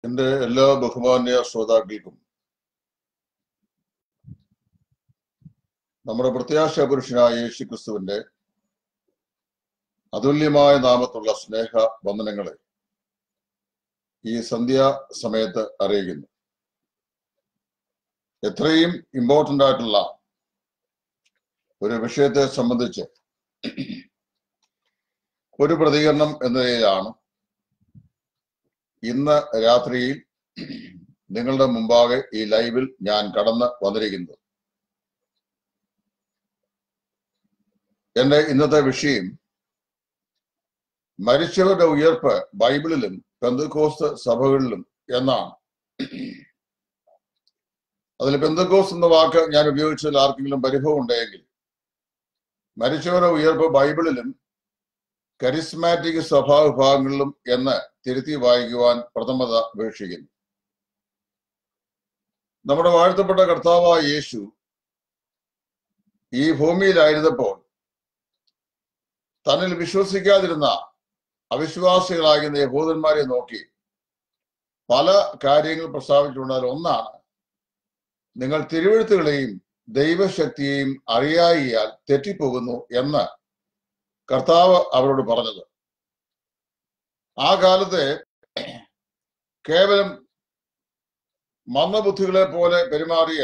എന്റെ എല്ലാ ബഹുമാന്യ ശ്രോതാക്കൾക്കും നമ്മുടെ പ്രത്യാശ പുരുഷനായ യേശു ക്രിസ്തുവിന്റെ അതുല്യമായ നാമത്തുള്ള സ്നേഹ വന്ദനങ്ങളെ ഈ സന്ധ്യാ സമയത്ത് അറിയിക്കുന്നു എത്രയും ഇമ്പോർട്ടന്റ് ആയിട്ടുള്ള ഒരു വിഷയത്തെ സംബന്ധിച്ച് ഒരു പ്രതികരണം എന്ന നിലയിലാണ് ഇന്ന് രാത്രിയിൽ നിങ്ങളുടെ മുമ്പാകെ ഈ ലൈവിൽ ഞാൻ കടന്ന് വന്നിരിക്കുന്നത് എന്റെ ഇന്നത്തെ വിഷയം മരിച്ചവരുടെ ഉയർപ്പ് ബൈബിളിലും പെന്തക്കോസ്ത് സഭകളിലും എന്നാണ് അതിൽ പെന്തക്കോസ് എന്ന വാക്ക് ഞാൻ ഉപയോഗിച്ചതിൽ ആർക്കെങ്കിലും പരിഭവം ഉണ്ടെങ്കിൽ മരിച്ചവരുടെ ഉയർപ്പ് ബൈബിളിലും കരിസ്മാറ്റിക് സഭാവിഭാഗങ്ങളിലും എന്ന് തിരുത്തി വായിക്കുവാൻ പ്രഥമത അപേക്ഷിക്കുന്നു നമ്മുടെ വാഴ്ത്തപ്പെട്ട കർത്താവായ യേശു ഈ ഭൂമിയിലായിരുന്നപ്പോൾ തന്നിൽ വിശ്വസിക്കാതിരുന്ന അവിശ്വാസികളാകുന്ന യഹൂദന്മാരെ നോക്കി പല കാര്യങ്ങൾ പ്രസ്താവിച്ചിട്ടുണ്ടാൽ ഒന്നാണ് നിങ്ങൾ തിരുവഴുത്തുകളെയും ദൈവശക്തിയെയും അറിയായിയാൽ തെറ്റിപ്പോകുന്നു എന്ന് കർത്താവ് അവരോട് പറഞ്ഞത് ആ കാലത്തെ കേവലം മന്ദബുദ്ധികളെ പോലെ പെരുമാറിയ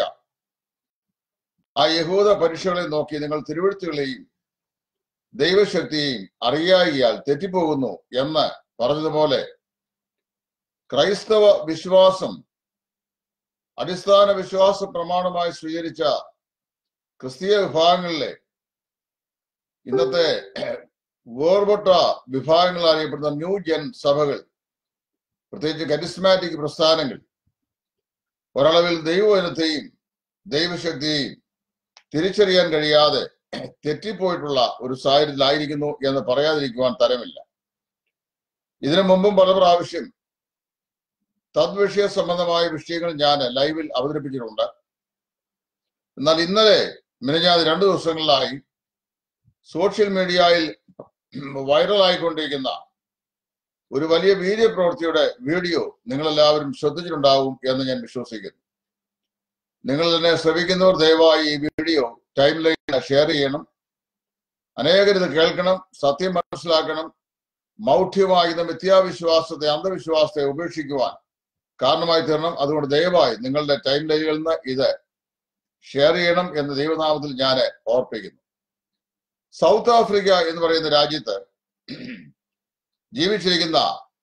ആ യഹൂദ പരീക്ഷകളെ നോക്കി നിങ്ങൾ തിരുവഴുത്തുകളെയും ദൈവശക്തിയെയും അറിയായിയാൽ തെറ്റിപ്പോകുന്നു എന്ന് പറഞ്ഞതുപോലെ ക്രൈസ്തവ വിശ്വാസം അടിസ്ഥാന വിശ്വാസ പ്രമാണമായി സ്വീകരിച്ച ക്രിസ്തീയ വിഭാഗങ്ങളിലെ ഇന്നത്തെ വേർപെട്ട വിഭാഗങ്ങൾ അറിയപ്പെടുന്ന ന്യൂ ജൻ സഭകൾ പ്രത്യേകിച്ച് കരിസ്മാറ്റിക് പ്രസ്ഥാനങ്ങൾ ഒരളവിൽ ദൈവവനത്തെയും ദൈവശക്തിയെയും തിരിച്ചറിയാൻ കഴിയാതെ തെറ്റിപ്പോയിട്ടുള്ള ഒരു സാഹചര്യത്തിലായിരിക്കുന്നു എന്ന് പറയാതിരിക്കുവാൻ തരമില്ല ഇതിനു മുമ്പും പല പ്രാവശ്യം തദ്വിഷയ സംബന്ധമായ വിഷയങ്ങൾ ഞാൻ ലൈവിൽ അവതരിപ്പിച്ചിട്ടുണ്ട് എന്നാൽ ഇന്നലെ മിനഞ്ഞാത് രണ്ടു ദിവസങ്ങളിലായി സോഷ്യൽ മീഡിയയിൽ വൈറലായിക്കൊണ്ടിരിക്കുന്ന ഒരു വലിയ വീര്യപ്രവൃത്തിയുടെ വീഡിയോ നിങ്ങളെല്ലാവരും ശ്രദ്ധിച്ചിട്ടുണ്ടാവും എന്ന് ഞാൻ വിശ്വസിക്കുന്നു നിങ്ങൾ തന്നെ ശ്രമിക്കുന്നവർ ദയവായി ഈ വീഡിയോ ടൈം ലൈൻ ഷെയർ ചെയ്യണം അനേകർ ഇത് കേൾക്കണം സത്യം മനസ്സിലാക്കണം മൗഢ്യമാകുന്ന മിഥ്യാവിശ്വാസത്തെ അന്ധവിശ്വാസത്തെ ഉപേക്ഷിക്കുവാൻ കാരണമായി തീരണം അതുകൊണ്ട് ദയവായി നിങ്ങളുടെ ടൈം ലൈനുകളിൽ നിന്ന് ഇത് ഷെയർ ചെയ്യണം എന്ന് ദൈവനാമത്തിൽ ഞാൻ ഓർപ്പിക്കുന്നു സൗത്ത് ആഫ്രിക്ക എന്ന് പറയുന്ന രാജ്യത്ത് ജീവിച്ചിരിക്കുന്ന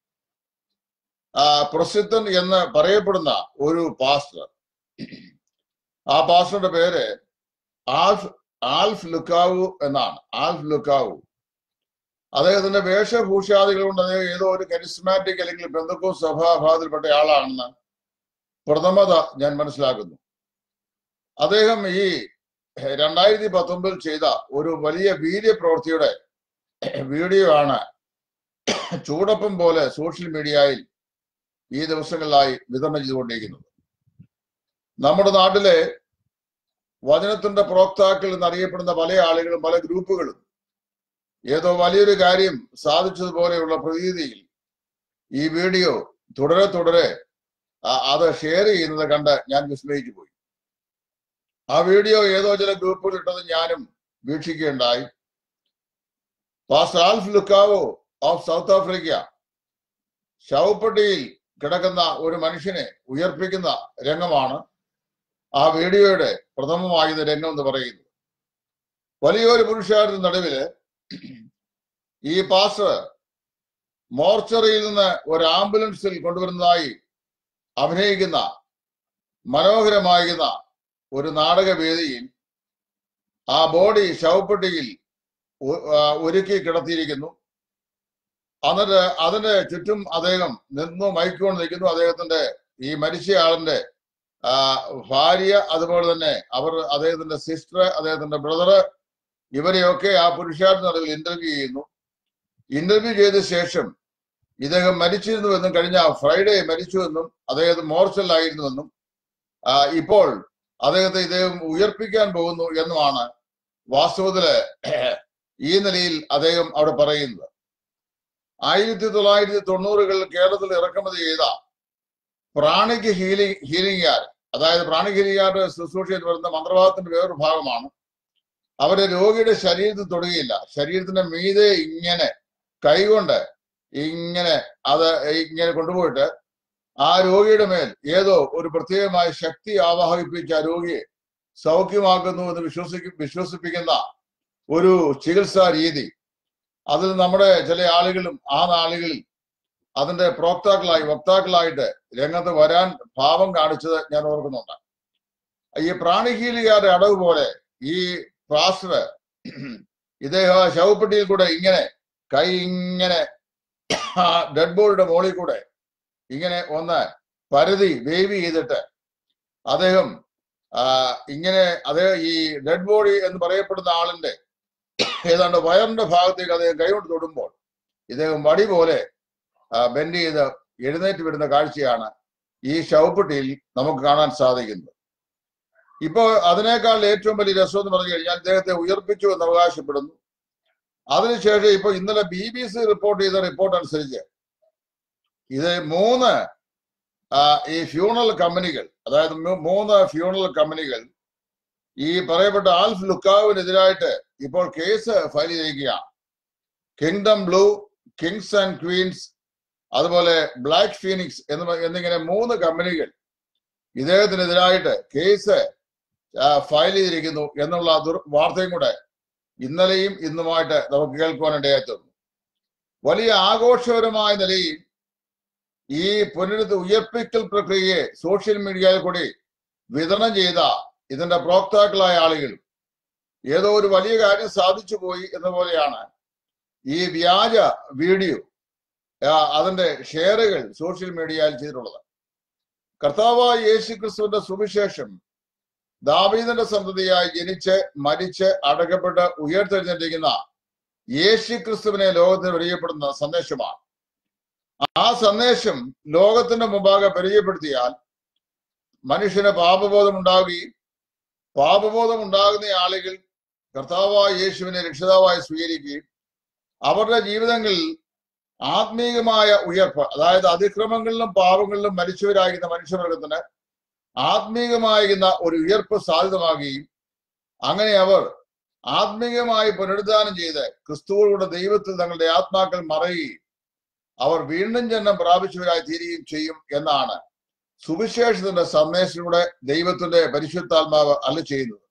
പ്രസിദ്ധൻ എന്ന് പറയപ്പെടുന്ന ഒരു പാസ്റ്റർ ആ പാസ്റ്ററുടെ പേര് ആൽഫ് ആൽഫ് ലുക്കാവു എന്നാണ് ആൽഫ് ലുക്കാവു അദ്ദേഹത്തിന്റെ വേഷഭൂഷാദികൾ കൊണ്ട് അദ്ദേഹം ഏതോ ഒരു കരിസ്മാറ്റിക് അല്ലെങ്കിൽ ബന്ധുക്കോ സഭാഭാഗത്തിൽപ്പെട്ട ആളാണെന്ന് പ്രഥമത ഞാൻ മനസ്സിലാക്കുന്നു അദ്ദേഹം ഈ രണ്ടായിരത്തി പത്തൊമ്പതിൽ ചെയ്ത ഒരു വലിയ വീര്യപ്രവൃത്തിയുടെ വീഡിയോ ആണ് ചൂടപ്പം പോലെ സോഷ്യൽ മീഡിയയിൽ ഈ ദിവസങ്ങളിലായി വിതരണം ചെയ്തുകൊണ്ടിരിക്കുന്നത് നമ്മുടെ നാട്ടിലെ വചനത്തിന്റെ പ്രോക്താക്കൾ എന്നറിയപ്പെടുന്ന പല ആളുകളും പല ഗ്രൂപ്പുകളും ഏതോ വലിയൊരു കാര്യം സാധിച്ചതുപോലെയുള്ള പ്രതീതിയിൽ ഈ വീഡിയോ തുടരെ തുടരെ അത് ഷെയർ ചെയ്യുന്നത് കണ്ട് ഞാൻ വിസ്മയിച്ചു പോയി ആ വീഡിയോ ഏതോ ചില ഗ്രൂപ്പുകൾ ഇട്ടത് ഞാനും വീക്ഷിക്കുകയുണ്ടായി pastor Alph Lukau of South Africa ശവപ്പെട്ടിയിൽ കിടക്കുന്ന ഒരു മനുഷ്യനെ ഉയർപ്പിക്കുന്ന രംഗമാണ് ആ വീഡിയോയുടെ പ്രഥമമാകുന്ന രംഗം എന്ന് പറയുന്നത് വലിയൊരു പുരുഷാരത്തിന് നടുവില് ഈ പാസ്റ്റർ മോർച്ചറിയിൽ നിന്ന് ഒരു ആംബുലൻസിൽ കൊണ്ടുവരുന്നതായി അഭിനയിക്കുന്ന മനോഹരമാകുന്ന ഒരു നാടകവേദിയിൽ ആ ബോഡി ശവപ്പെട്ടിയിൽ ഒരുക്കി കിടത്തിയിരിക്കുന്നു എന്നിട്ട് അതിന്റെ ചുറ്റും അദ്ദേഹം നിന്നു മയക്കുകൊണ്ട് നിൽക്കുന്നു അദ്ദേഹത്തിന്റെ ഈ മരിച്ചയാളിന്റെ ഭാര്യ അതുപോലെ തന്നെ അവർ അദ്ദേഹത്തിന്റെ സിസ്റ്റർ അദ്ദേഹത്തിന്റെ ബ്രദർ ഇവരെയൊക്കെ ആ പുരുഷാർത്ഥ നടുവിൽ ഇന്റർവ്യൂ ചെയ്യുന്നു ഇന്റർവ്യൂ ചെയ്ത ശേഷം ഇദ്ദേഹം മരിച്ചിരുന്നുവെന്നും കഴിഞ്ഞ ഫ്രൈഡേ മരിച്ചുവെന്നും അദ്ദേഹം മോർച്ചലായിരുന്നുവെന്നും ഇപ്പോൾ അദ്ദേഹത്തെ ഇദ്ദേഹം ഉയർപ്പിക്കാൻ പോകുന്നു എന്നുമാണ് വാസ്തവത്തില് ഈ നിലയിൽ അദ്ദേഹം അവിടെ പറയുന്നത് ആയിരത്തി തൊള്ളായിരത്തി തൊണ്ണൂറുകളിൽ കേരളത്തിൽ ഇറക്കുമതി ചെയ്ത പ്രാണിക്ക് ഹീലിംഗ് ഹീലിംഗുകാർ അതായത് പ്രാണിക് ഹീലിംഗുകാരുടെ ശുശ്രൂഷ എന്ന് പറയുന്ന മന്ത്രവാദത്തിന്റെ വേറൊരു ഭാഗമാണ് അവരെ രോഗിയുടെ ശരീരത്തിൽ തൊടുകയില്ല ശരീരത്തിന്റെ മീതെ ഇങ്ങനെ കൈകൊണ്ട് ഇങ്ങനെ അത് ഇങ്ങനെ കൊണ്ടുപോയിട്ട് ആ രോഗിയുടെ മേൽ ഏതോ ഒരു പ്രത്യേകമായ ശക്തി ആവാഹിപ്പിച്ച് ആ രോഗിയെ സൗഖ്യമാക്കുന്നു എന്ന് വിശ്വസിക്കും വിശ്വസിപ്പിക്കുന്ന ഒരു ചികിത്സാ രീതി അതിൽ നമ്മുടെ ചില ആളുകളും ആ നാളുകളിൽ അതിന്റെ പ്രോക്താക്കളായി വക്താക്കളായിട്ട് രംഗത്ത് വരാൻ ഭാവം കാണിച്ചത് ഞാൻ ഓർക്കുന്നുണ്ട് ഈ പ്രാണിഹീലികാരുടെ അടവ് പോലെ ഈ പാസ്റ്റർ ഇദ്ദേഹം ആ ശവപ്പെട്ടിയിൽ കൂടെ ഇങ്ങനെ കൈ ഇങ്ങനെ ഡെഡ് ബോഡിയുടെ മുകളിൽ കൂടെ ഇങ്ങനെ ഒന്ന് പരതി വേവി ചെയ്തിട്ട് അദ്ദേഹം ആ, ഇങ്ങനെ അതേ ഈ ഡെഡ് ബോഡി എന്ന് പറയപ്പെടുന്ന ആളിന്റെ ഏതാണ്ട് വയറിന്റെ ഭാഗത്തേക്ക് അദ്ദേഹം കൈകൊണ്ട് തൊടുമ്പോൾ ഇദ്ദേഹം വടി പോലെ ബെൻഡ് ചെയ്ത് എഴുന്നേറ്റ് വരുന്ന കാഴ്ചയാണ് ഈ ശവപ്പെട്ടിയിൽ നമുക്ക് കാണാൻ സാധിക്കുന്നത് ഇപ്പോ അതിനേക്കാൾ ഏറ്റവും വലിയ രസം എന്ന് പറഞ്ഞു കഴിഞ്ഞാൽ അദ്ദേഹത്തെ ഉയർപ്പിച്ചു എന്ന് അവകാശപ്പെടുന്നു അതിനുശേഷം ഇപ്പൊ ഇന്നലെ ബി ബി സി റിപ്പോർട്ട് ചെയ്ത റിപ്പോർട്ട് അനുസരിച്ച് ഇത് മൂന്ന് ആ, ഈ ഫ്യൂണൽ കമ്പനികൾ അതായത് മൂ- മൂന്ന് ഫ്യൂണൽ കമ്പനികൾ ഈ പറയപ്പെട്ട ആൽഫ് ലുക്കാവിനെതിരായിട്ട് ഇപ്പോൾ കേസ് ഫയൽ ചെയ്തിരിക്കുകയാണ് Kingdom Blue Kings and Queens അതുപോലെ ബ്ലാക്ക് ഫീനിക്സ് എന്ന് പ- എന്നിങ്ങനെ മൂന്ന് കമ്പനികൾ ഇദ്ദേഹത്തിനെതിരായിട്ട് കേസ് ആ, ഫയൽ ചെയ്തിരിക്കുന്നു എന്നുള്ള ദുർ- വാർത്തയും കൂടെ ഇന്നലെയും ഇന്നുമായിട്ട് നമുക്ക് കേൾക്കുവാനിടയായി തീർന്നു വലിയ ആഘോഷപരമായ നിലയിൽ ഈ പുനരുദ്ധ ഉയർപ്പിക്കൽ പ്രക്രിയയെ സോഷ്യൽ മീഡിയയിൽ കൂടി വിതരണം ചെയ്ത ഇതിന്റെ പ്രോക്താക്കളായ ആളുകൾ ഏതോ ഒരു വലിയ കാര്യം സാധിച്ചു പോയി എന്ന പോലെയാണ് ഈ വ്യാജ വീഡിയോ ആ, അതിന്റെ ഷെയറുകൾ സോഷ്യൽ മീഡിയയിൽ ചെയ്തിട്ടുള്ളത് കർത്താവായ യേശു ക്രിസ്തുവിന്റെ സുവിശേഷം ദാവീദിന്റെ സന്തതിയായി ജനിച്ച് മരിച്ച് അടക്കപ്പെട്ട് ഉയർത്തെഴുന്നേറ്റിരിക്കുന്ന യേശു ക്രിസ്തുവിനെ ലോകത്തിന് പരിചയപ്പെടുന്ന സന്ദേശമാണ് ആ സന്ദേശം ലോകത്തിന്റെ മുമ്പാകെ പരിചയപ്പെടുത്തിയാൽ മനുഷ്യന് പാപബോധം ഉണ്ടാവുകയും പാപബോധം ഉണ്ടാകുന്ന ആളുകൾ കർത്താവായ യേശുവിനെ രക്ഷിതാവായി സ്വീകരിക്കുകയും അവരുടെ ജീവിതങ്ങളിൽ ആത്മീയമായ ഉയർപ്പ് അതായത് അതിക്രമങ്ങളിലും പാപങ്ങളിലും മരിച്ചവരാകുന്ന മനുഷ്യവർഗത്തിന് ആത്മീയമായിരുന്ന ഒരു ഉയർപ്പ് സാധ്യതമാകുകയും അങ്ങനെ അവർ ആത്മീയമായി പുനരുദ്ധാനം ചെയ്ത് ക്രിസ്തുവോടുകൂടെ ദൈവത്തിൽ തങ്ങളുടെ ആത്മാക്കൾ മറയുകയും അവർ വീണ്ടും ജന്മം പ്രാപിച്ചവരായി തീരുകയും ചെയ്യും എന്നാണ് സുവിശേഷത്തിന്റെ സന്ദേശത്തിലൂടെ ദൈവത്തിന്റെ പരിശുദ്ധാത്മാവ് അല്ല ചെയ്യുന്നത്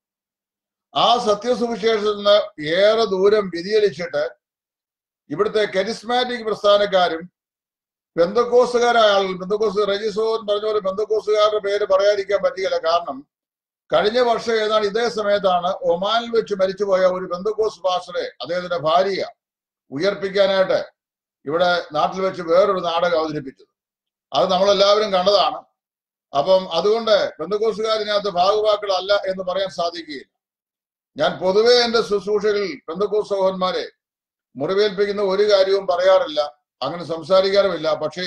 ആ സത്യസുവിശേഷത്തിൽ നിന്ന് ഏറെ ദൂരം വ്യതിചലിച്ചിട്ട് ഇവിടുത്തെ കരിസ്മാറ്റിക് പ്രസ്ഥാനക്കാരും ബന്ധക്കോസുകാരായ ആളുകൾ ബന്ധക്കോസ് രജിസോൻ പറഞ്ഞ പോലെ ബന്ധക്കോസുകാരുടെ പേര് പറയാതിരിക്കാൻ പറ്റുകയില്ല കാരണം കഴിഞ്ഞ വർഷം ഏതാണ്ട് ഇതേ സമയത്താണ് ഒമാനിൽ വെച്ച് മരിച്ചുപോയ ഒരു ബന്ധക്കോസ് പാസ്റ്ററെ അദ്ദേഹത്തിന്റെ ഭാര്യ ഉയർപ്പിക്കാനായിട്ട് ഇവിടെ നാട്ടിൽ വെച്ച് വേറൊരു നാടകം അവതരിപ്പിച്ചത് അത് നമ്മളെല്ലാവരും കണ്ടതാണ് അപ്പം അതുകൊണ്ട് ബന്ധുക്കോസുകാരിനകത്ത് ഭാഗവാക്കളല്ല എന്ന് പറയാൻ സാധിക്കുകയില്ല ഞാൻ പൊതുവെ എന്റെ ശുശ്രൂഷകളിൽ ബന്ധുക്കോസ് സഹോദരന്മാരെ മുറിവേൽപ്പിക്കുന്ന ഒരു കാര്യവും പറയാറില്ല അങ്ങനെ സംസാരിക്കാറുമില്ല പക്ഷേ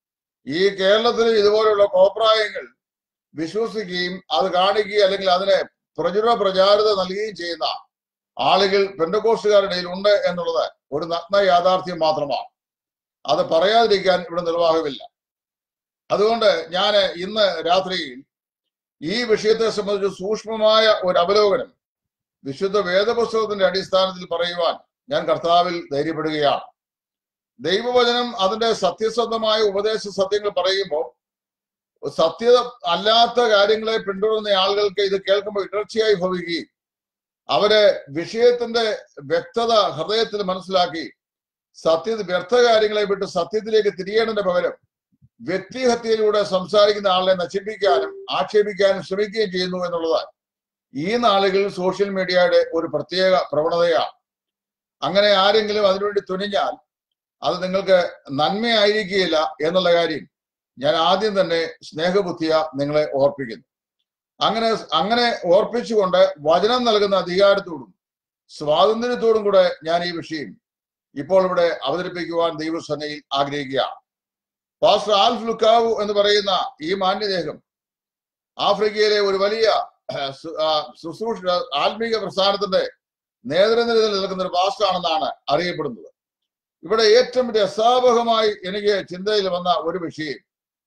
ഈ കേരളത്തിൽ ഇതുപോലെയുള്ള കോപ്രായങ്ങൾ വിശ്വസിക്കുകയും അത് കാണിക്കുകയും അല്ലെങ്കിൽ അതിനെ പ്രചുര പ്രചാരത നൽകുകയും ചെയ്യുന്ന ആളുകൾ പെന്തക്കോസ്റ്റുകാരുടെ ഇടയിൽ ഉണ്ട് എന്നുള്ളത് ഒരു നഗ്ന യാഥാർത്ഥ്യം മാത്രമാണ് അത് പറയാതിരിക്കാൻ ഇവിടെ നിർവാഹമില്ല അതുകൊണ്ട് ഞാൻ ഇന്ന് രാത്രിയിൽ ഈ വിഷയത്തെ സംബന്ധിച്ച് സൂക്ഷ്മമായ ഒരു അവലോകനം വിശുദ്ധ വേദപുസ്തകത്തിന്റെ അടിസ്ഥാനത്തിൽ പറയുവാൻ ഞാൻ കർത്താവിൽ ധൈര്യപ്പെടുകയാണ് ദൈവവചനം അതിന്റെ സത്യസന്ധമായ ഉപദേശ സത്യങ്ങൾ പറയുമ്പോൾ സത്യത അല്ലാത്ത കാര്യങ്ങളെ പിന്തുടരുന്ന ആളുകൾക്ക് ഇത് കേൾക്കുമ്പോൾ ഇടർച്ചയായി ഭവിക്കുകയും അവര് വിഷയത്തിന്റെ വ്യക്തത ഹൃദയത്തിൽ മനസ്സിലാക്കി സത്യ വ്യർത്ഥ കാര്യങ്ങളെ വിട്ട് സത്യത്തിലേക്ക് തിരിയേണ്ടതിന്റെ പകരം വ്യക്തിഹത്യയിലൂടെ സംസാരിക്കുന്ന ആളെ നശിപ്പിക്കാനും ആക്ഷേപിക്കാനും ശ്രമിക്കുകയും ചെയ്യുന്നു എന്നുള്ളത് ഈ നാളുകളിൽ സോഷ്യൽ മീഡിയയുടെ ഒരു പ്രത്യേക പ്രവണതയാണ് അങ്ങനെ ആരെങ്കിലും അതിനുവേണ്ടി തുനിഞ്ഞാൽ അത് നിങ്ങൾക്ക് നന്മയായിരിക്കുകയില്ല എന്നുള്ള കാര്യം ഞാൻ ആദ്യം തന്നെ സ്നേഹബുദ്ധിയ നിങ്ങളെ ഓർപ്പിക്കുന്നു അങ്ങനെ അങ്ങനെ ഓർപ്പിച്ചുകൊണ്ട് വചനം നൽകുന്ന അധികാരത്തോടും സ്വാതന്ത്ര്യത്തോടും കൂടെ ഞാൻ ഈ വിഷയം ഇപ്പോൾ ഇവിടെ അവതരിപ്പിക്കുവാൻ ദൈവസന്നയിൽ ആഗ്രഹിക്കുകയാണ് പാസ്റ്റർ ആൽഫ് ലുക്കാവു എന്ന് പറയുന്ന ഈ മാന്യദേഹം ആഫ്രിക്കയിലെ ഒരു വലിയ സു- ആ, ശുശ്രൂഷ ആത്മീക പ്രസ്ഥാനത്തിന്റെ നേതൃനിരയിൽ നിൽക്കുന്ന ഒരു പാസ്റ്ററാണെന്നാണ് അറിയപ്പെടുന്നത് ഇവിടെ ഏറ്റവും രസാവഹമായി എനിക്ക് ചിന്തയിൽ വന്ന ഒരു വിഷയം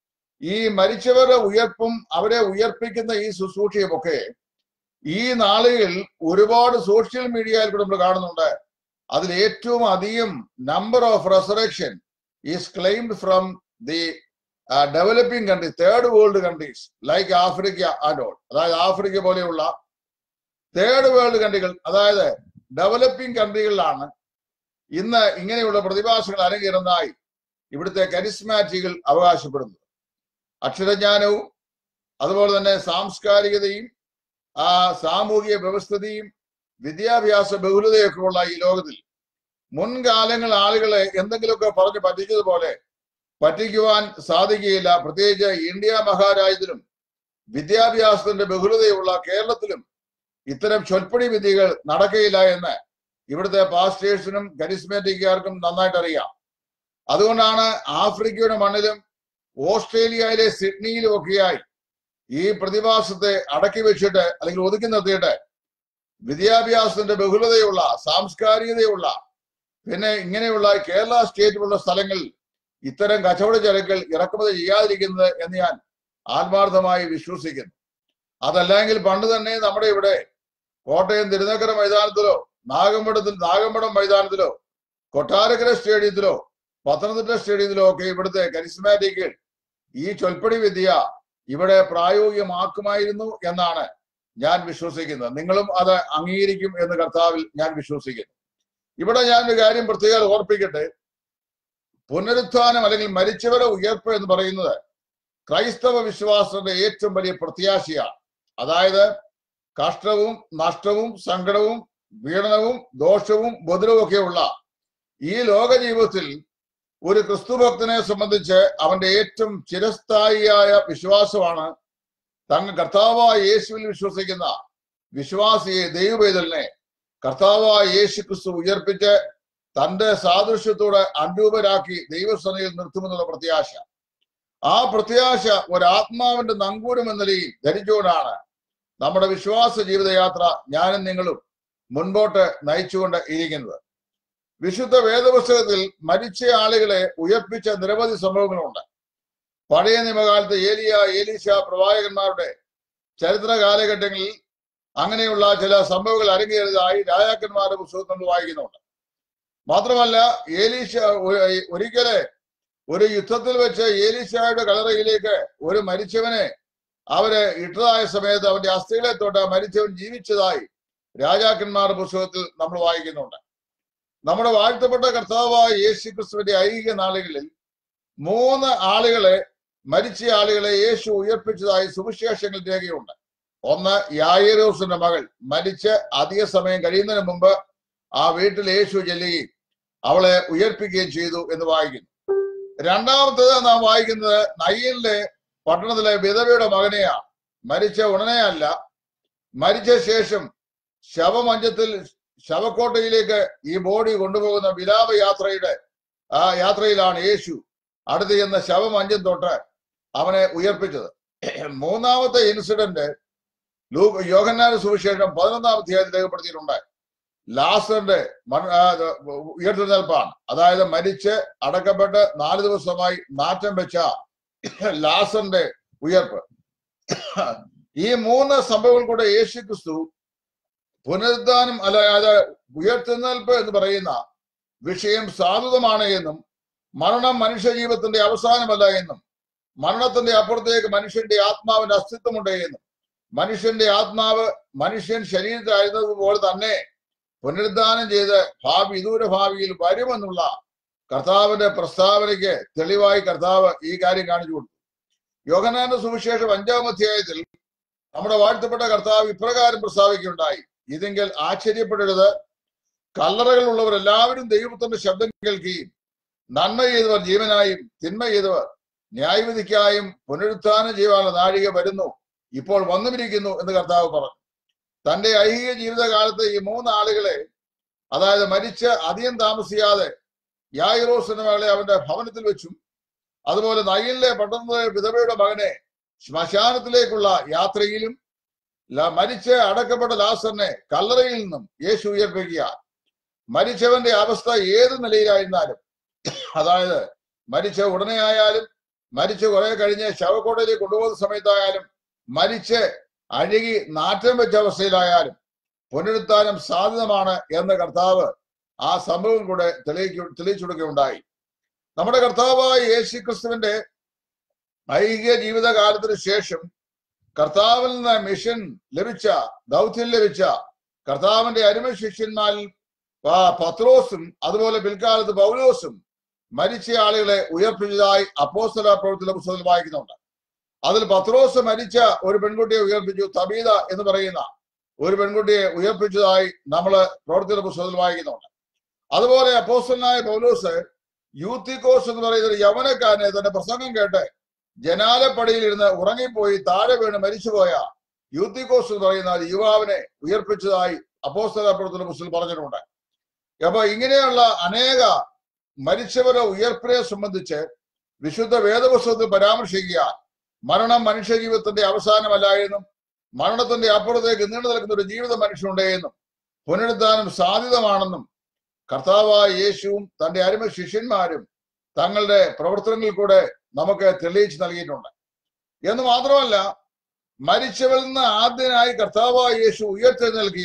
ഈ മരിച്ചവരുടെ ഉയർപ്പും അവരെ ഉയർപ്പിക്കുന്ന ഈ ശുശ്രൂഷയുമൊക്കെ ഈ നാളുകളിൽ ഒരുപാട് സോഷ്യൽ മീഡിയയിൽ കൂടെ നമ്മൾ കാണുന്നുണ്ട് അതിൽ ഏറ്റവും അധികം number of resurrection is claimed from the developing countries third world countries like Africa and all അതായത് ആഫ്രിക്ക പോലെയുള്ള തേർഡ് വേൾഡ് കൺട്രികൾ അതായത് ഡെവലപ്പിംഗ് കൺട്രികളിലാണ് ഇന്ന് ഇങ്ങനെയുള്ള പ്രതിഭാസങ്ങൾ അരങ്ങേറുന്നതായി ഇവിടുത്തെ കരിസ്മാറ്റികൾ അവകാശപ്പെടുന്നത് അക്ഷരജ്ഞാനവും അതുപോലെ തന്നെ സാംസ്കാരികതയും ആ സാമൂഹിക വ്യവസ്ഥതയും വിദ്യാഭ്യാസ ബഹുലതയൊക്കെ ഉള്ള ഈ ലോകത്തിൽ മുൻകാലങ്ങൾ ആളുകളെ എന്തെങ്കിലുമൊക്കെ പറഞ്ഞ് പറ്റിച്ചതുപോലെ പറ്റിക്കുവാൻ സാധിക്കുകയില്ല പ്രത്യേകിച്ച് ഇന്ത്യ മഹാരാജ്യത്തിലും വിദ്യാഭ്യാസത്തിന്റെ ബഹുലതയുള്ള കേരളത്തിലും ഇത്തരം ചൊൽപ്പടി വിദ്യകൾ നടക്കുകയില്ല എന്ന് ഇവിടുത്തെ പാസ്റ്റേഴ്സിനും കരിസ്മാറ്റിക്കാർക്കും നന്നായിട്ട് അറിയാം അതുകൊണ്ടാണ് ആഫ്രിക്കയുടെ മണ്ണിലും ഓസ്ട്രേലിയയിലെ സിഡ്നിയിലും ഒക്കെയായി ഈ പ്രതിഭാസത്തെ അടക്കി വെച്ചിട്ട് അല്ലെങ്കിൽ ഒതുക്കി നിർത്തിയിട്ട് വിദ്യാഭ്യാസത്തിന്റെ ബഹുലതയുള്ള സാംസ്കാരികതയുള്ള പിന്നെ ഇങ്ങനെയുള്ള കേരള സ്റ്റേറ്റിലുള്ള സ്ഥലങ്ങളിൽ ഇത്തരം കച്ചവട ചരക്കുകൾ ഇറക്കുമതി ചെയ്യാതിരിക്കുന്നത് എന്ന് ഞാൻ ആത്മാർത്ഥമായി വിശ്വസിക്കുന്നു അതല്ലെങ്കിൽ പണ്ട് തന്നെ നമ്മുടെ ഇവിടെ കോട്ടയം തിരുനക്കര മൈതാനത്തിലോ നാഗമ്പടത്തിൽ നാഗമ്പടം മൈതാനത്തിലോ കൊട്ടാരക്കര സ്റ്റേഡിയത്തിലോ പത്തനംതിട്ട സ്റ്റേഡിയത്തിലോ ഒക്കെ ഇവിടുത്തെ കരിസ്മാറ്റിക്കുകൾ ഈ ചൊൽപ്പടി വിദ്യ ഇവിടെ പ്രായോഗികമാക്കുമായിരുന്നു എന്നാണ് ഞാൻ വിശ്വസിക്കുന്നത് നിങ്ങളും അത് അംഗീകരിക്കും എന്ന് കർത്താവിൽ ഞാൻ വിശ്വസിക്കുന്നു ഇവിടെ ഞാൻ ഒരു കാര്യം പ്രത്യേകം ഓർപ്പിക്കട്ടെ പുനരുത്ഥാനം അല്ലെങ്കിൽ മരിച്ചവരെ ഉയർപ്പ് എന്ന് പറയുന്നത് ക്രൈസ്തവ വിശ്വാസത്തിന്റെ ഏറ്റവും വലിയ പ്രത്യാശയാണ് അതായത് കഷ്ടവും നഷ്ടവും സങ്കടവും പീഡനവും ദോഷവും ബുദ്രവും ഒക്കെയുള്ള ഈ ലോക ജീവിതത്തിൽ ഒരു ക്രിസ്തുഭക്തനെ സംബന്ധിച്ച് അവന്റെ ഏറ്റവും ചിരസ്ഥായിയായ വിശ്വാസമാണ് തങ്ങൾ കർത്താവായ യേശുവിൽ വിശ്വസിക്കുന്ന വിശ്വാസിയെ ദൈവവേദലിനെ കർത്താവായ യേശു ക്രിസ്തു ഉയർപ്പിച്ച് തന്റെ സാദൃശ്യത്തോടെ അനുരൂപരാക്കി ദൈവസനയിൽ നിർത്തുമെന്നുള്ള പ്രത്യാശ ആ പ്രത്യാശ ഒരാത്മാവിന്റെ നങ്കൂരം എന്ന നിലയിൽ ധരിച്ചുകൊണ്ടാണ് നമ്മുടെ വിശ്വാസ ജീവിതയാത്ര ഞാനും നിങ്ങളും മുൻപോട്ട് നയിച്ചുകൊണ്ട് ഇരിക്കുന്നത് വിശുദ്ധ വേദപുസ്തകത്തിൽ മരിച്ച ആളുകളെ ഉയർപ്പിച്ച നിരവധി സംഭവങ്ങളുണ്ട് പഴയ നിയമകാലത്ത് ഏലിയ ഏലീശ പ്രവാചകന്മാരുടെ ചരിത്ര കാലഘട്ടങ്ങളിൽ അങ്ങനെയുള്ള ചില സംഭവങ്ങൾ അരങ്ങേറിയതായി രാജാക്കന്മാരുടെ പുസ്തകത്തിൽ നമ്മൾ വായിക്കുന്നുണ്ട് മാത്രമല്ല ഏലീശ ഒ- ഒരിക്കല് ഒരു യുദ്ധത്തിൽ വെച്ച് ഏലീശായുടെ കലറയിലേക്ക് ഒരു മരിച്ചവനെ അവര് ഇട്ടതായ സമയത്ത് അവന്റെ അസ്ഥികളെ തൊട്ട് മരിച്ചവൻ ജീവിച്ചതായി രാജാക്കന്മാരുടെ പുസ്തകത്തിൽ നമ്മൾ വായിക്കുന്നുണ്ട് നമ്മുടെ വാഴ്ത്തപ്പെട്ട കർത്താവായ യേശു ക്രിസ്തുവിന്റെ ഐഹിക നാളുകളിൽ മൂന്ന് ആളുകളെ മരിച്ച ആളുകളെ യേശു ഉയർപ്പിച്ചതായി സുവിശേഷങ്ങൾ രേഖയുണ്ട് ഒന്ന് യായിരോസിന്റെ മകൾ മരിച്ച് അധിക സമയം കഴിയുന്നതിന് മുമ്പ് ആ വീട്ടിൽ യേശു ചെല്ലുകയും അവളെ ഉയർപ്പിക്കുകയും ചെയ്തു എന്ന് വായിക്കുന്നു രണ്ടാമത്തത് നാം വായിക്കുന്നത് നയ്യലിലെ പട്ടണത്തിലെ വിധവയുടെ മകനെയാണ് മരിച്ച ഉടനെയല്ല മരിച്ച ശേഷം ശവമഞ്ചത്തിൽ ശവക്കോട്ടയിലേക്ക് ഈ ബോഡി കൊണ്ടുപോകുന്ന വിലാപ യാത്രയുടെ ആ യാത്രയിലാണ് യേശു അടുത്ത് ചെന്ന ശവമഞ്ചം തൊട്ട് അവനെ ഉയർപ്പിച്ചത് മൂന്നാമത്തെ ഇൻസിഡന്റ് ലൂ യോഹന്നാന സുവിശേഷം പതിനൊന്നാം അധ്യായത്തിൽ രേഖപ്പെടുത്തിയിട്ടുണ്ട് ലാസറിന്റെ മൺ- ആ, ഇത് ഉയർത്തെഴുന്നേൽപ്പാണ് അതായത് മരിച്ച് അടക്കപ്പെട്ട് നാല് ദിവസമായി നാറ്റം വെച്ച ലാസറിന്റെ ഉയർപ്പ് ഈ മൂന്ന് സംഭവങ്ങൾ കൂടെ യേശു ക്രിസ്തു പുനരുദ്ധാനം അല്ല അത് ഉയർത്തെഴുന്നേൽപ്പ് എന്ന് പറയുന്ന വിഷയം സാധുതമാണ് എന്നും മരണം മനുഷ്യ ജീവിതത്തിന്റെ അവസാനമല്ല എന്നും മരണത്തിന്റെ അപ്പുറത്തേക്ക് മനുഷ്യന്റെ ആത്മാവിന്റെ അസ്തിത്വമുണ്ട് എന്നും മനുഷ്യന്റെ ആത്മാവ് മനുഷ്യൻ ശരീരത്തിലായിരുന്നത് പോലെ തന്നെ പുനരുദ്ധാനം ചെയ്ത് ഭാവി വിദൂര ഭാവിയിൽ വരുമെന്നുള്ള കർത്താവിന്റെ പ്രസ്താവനയ്ക്ക് തെളിവായി കർത്താവ് ഈ കാര്യം കാണിച്ചു കൊടുത്തു യോഹനാന്റെ സുവിശേഷം അഞ്ചാം അധ്യായത്തിൽ നമ്മുടെ വാഴ്ത്തപ്പെട്ട കർത്താവ് ഇപ്രകാരം പ്രസ്താവിക്കുകയുണ്ടായി ഇതെങ്കിൽ ആശ്ചര്യപ്പെടരുത് കല്ലറകൾ ഉള്ളവർ എല്ലാവരും ദൈവത്തിന്റെ ശബ്ദം കേൾക്കുകയും നന്മ ചെയ്തവർ ജീവനായും തിന്മ ചെയ്തവർ ന്യായവിധിക്കായും പുനരുത്ഥാനം ചെയ്യാനുള്ള നാഴിക വരുന്നു ഇപ്പോൾ വന്നുമിരിക്കുന്നു എന്ന് കർത്താവ് പറഞ്ഞു തന്റെ ഐഹിക ജീവിതകാലത്ത് ഈ മൂന്ന് ആളുകളെ അതായത് മരിച്ച് അധികം താമസിയാതെ യായിറോസിന്റെ മകളെ അവന്റെ ഭവനത്തിൽ വെച്ചും അതുപോലെ നയിലിലെ പട്ടണത്തിലെ വിധവയുടെ മകനെ ശ്മശാനത്തിലേക്കുള്ള യാത്രയിലും ല- മരിച്ച് അടക്കപ്പെട്ട ലാസറിനെ കല്ലറയിൽ നിന്നും യേശു ഉയർപ്പിക്കുക മരിച്ചവന്റെ അവസ്ഥ ഏത് നിലയിലായിരുന്നാലും അതായത് മരിച്ച ഉടനെ ആയാലും മരിച്ച് കുറെ കഴിഞ്ഞ് ശവക്കോട്ടയിലേക്ക് കൊണ്ടുപോകുന്ന സമയത്തായാലും മരിച്ച് അഴുകി നാറ്റം വെച്ച അവസ്ഥയിലായാലും പുനരുത്ഥാനം സാധ്യതമാണ് എന്ന് കർത്താവ് ആ സംഭവം കൂടെ തെളിയിക്കു തെളിയിച്ചു കൊടുക്കുകയുണ്ടായി നമ്മുടെ കർത്താവായ യേശു ക്രിസ്തുവിന്റെ ഐഹിക ജീവിതകാലത്തിന് ശേഷം കർത്താവിൽ നിന്ന് മിഷൻ ലഭിച്ച ദൗത്യം ലഭിച്ച കർത്താവിന്റെ അരുമ ശിഷ്യന്മാരിൽ ആ പത്രോസും അതുപോലെ പിൽക്കാലത്ത് പൗലോസും മരിച്ച ആളുകളെ ഉയർപ്പിച്ചതായി അപ്പോസ്തല പ്രവർത്തന പുസ്തകത്തിൽ വായിക്കുന്നുണ്ട് അതിൽ പത്രോസ് മരിച്ച ഒരു പെൺകുട്ടിയെ ഉയർപ്പിച്ചു തബീത എന്ന് പറയുന്ന ഒരു പെൺകുട്ടിയെ ഉയർപ്പിച്ചതായി നമ്മൾ പ്രവർത്തന പുസ്തകത്തിൽ വായിക്കുന്നുണ്ട് അതുപോലെ അപ്പോസ്റ്റലായ പൗലോസ് യൂത്തിക്കോസ് എന്ന് പറയുന്ന ഒരു യവനക്കാരനെ തന്റെ പ്രസംഗം കേട്ട് ജനാലപ്പടിയിൽ ഇരുന്ന് ഉറങ്ങിപ്പോയി താഴെ വീണ് മരിച്ചുപോയ യൂത്തിക്കോസ് എന്ന് പറയുന്ന ഒരു യുവാവിനെ ഉയർപ്പിച്ചതായി അപ്പോസ്തല പ്രവർത്തന പുസ്തകത്തിൽ പറഞ്ഞിട്ടുണ്ട് അപ്പൊ ഇങ്ങനെയുള്ള അനേക മരിച്ചവരുടെ ഉയർപ്പിനെ സംബന്ധിച്ച് വിശുദ്ധ വേദപുസ്തകത്തിൽ പരാമർശിക്കുക മരണം മനുഷ്യ ജീവിതത്തിന്റെ അവസാനമല്ല എന്നും മരണത്തിന്റെ അപ്പുറത്തേക്ക് നീണ്ടു നിൽക്കുന്ന ഒരു ജീവിതം മനുഷ്യനുണ്ട് എന്നും പുനരുദ്ധാനം സാധ്യതമാണെന്നും കർത്താവായ യേശുവും തന്റെ അരുമ ശിഷ്യന്മാരും തങ്ങളുടെ പ്രവർത്തനങ്ങളിൽ കൂടെ നമുക്ക് തെളിയിച്ചു നൽകിയിട്ടുണ്ട് എന്ന് മാത്രമല്ല മരിച്ചവരിൽ നിന്ന് ആദ്യനായി കർത്താവായ യേശു ഉയർത്തെഴുന്നേൽക്കുക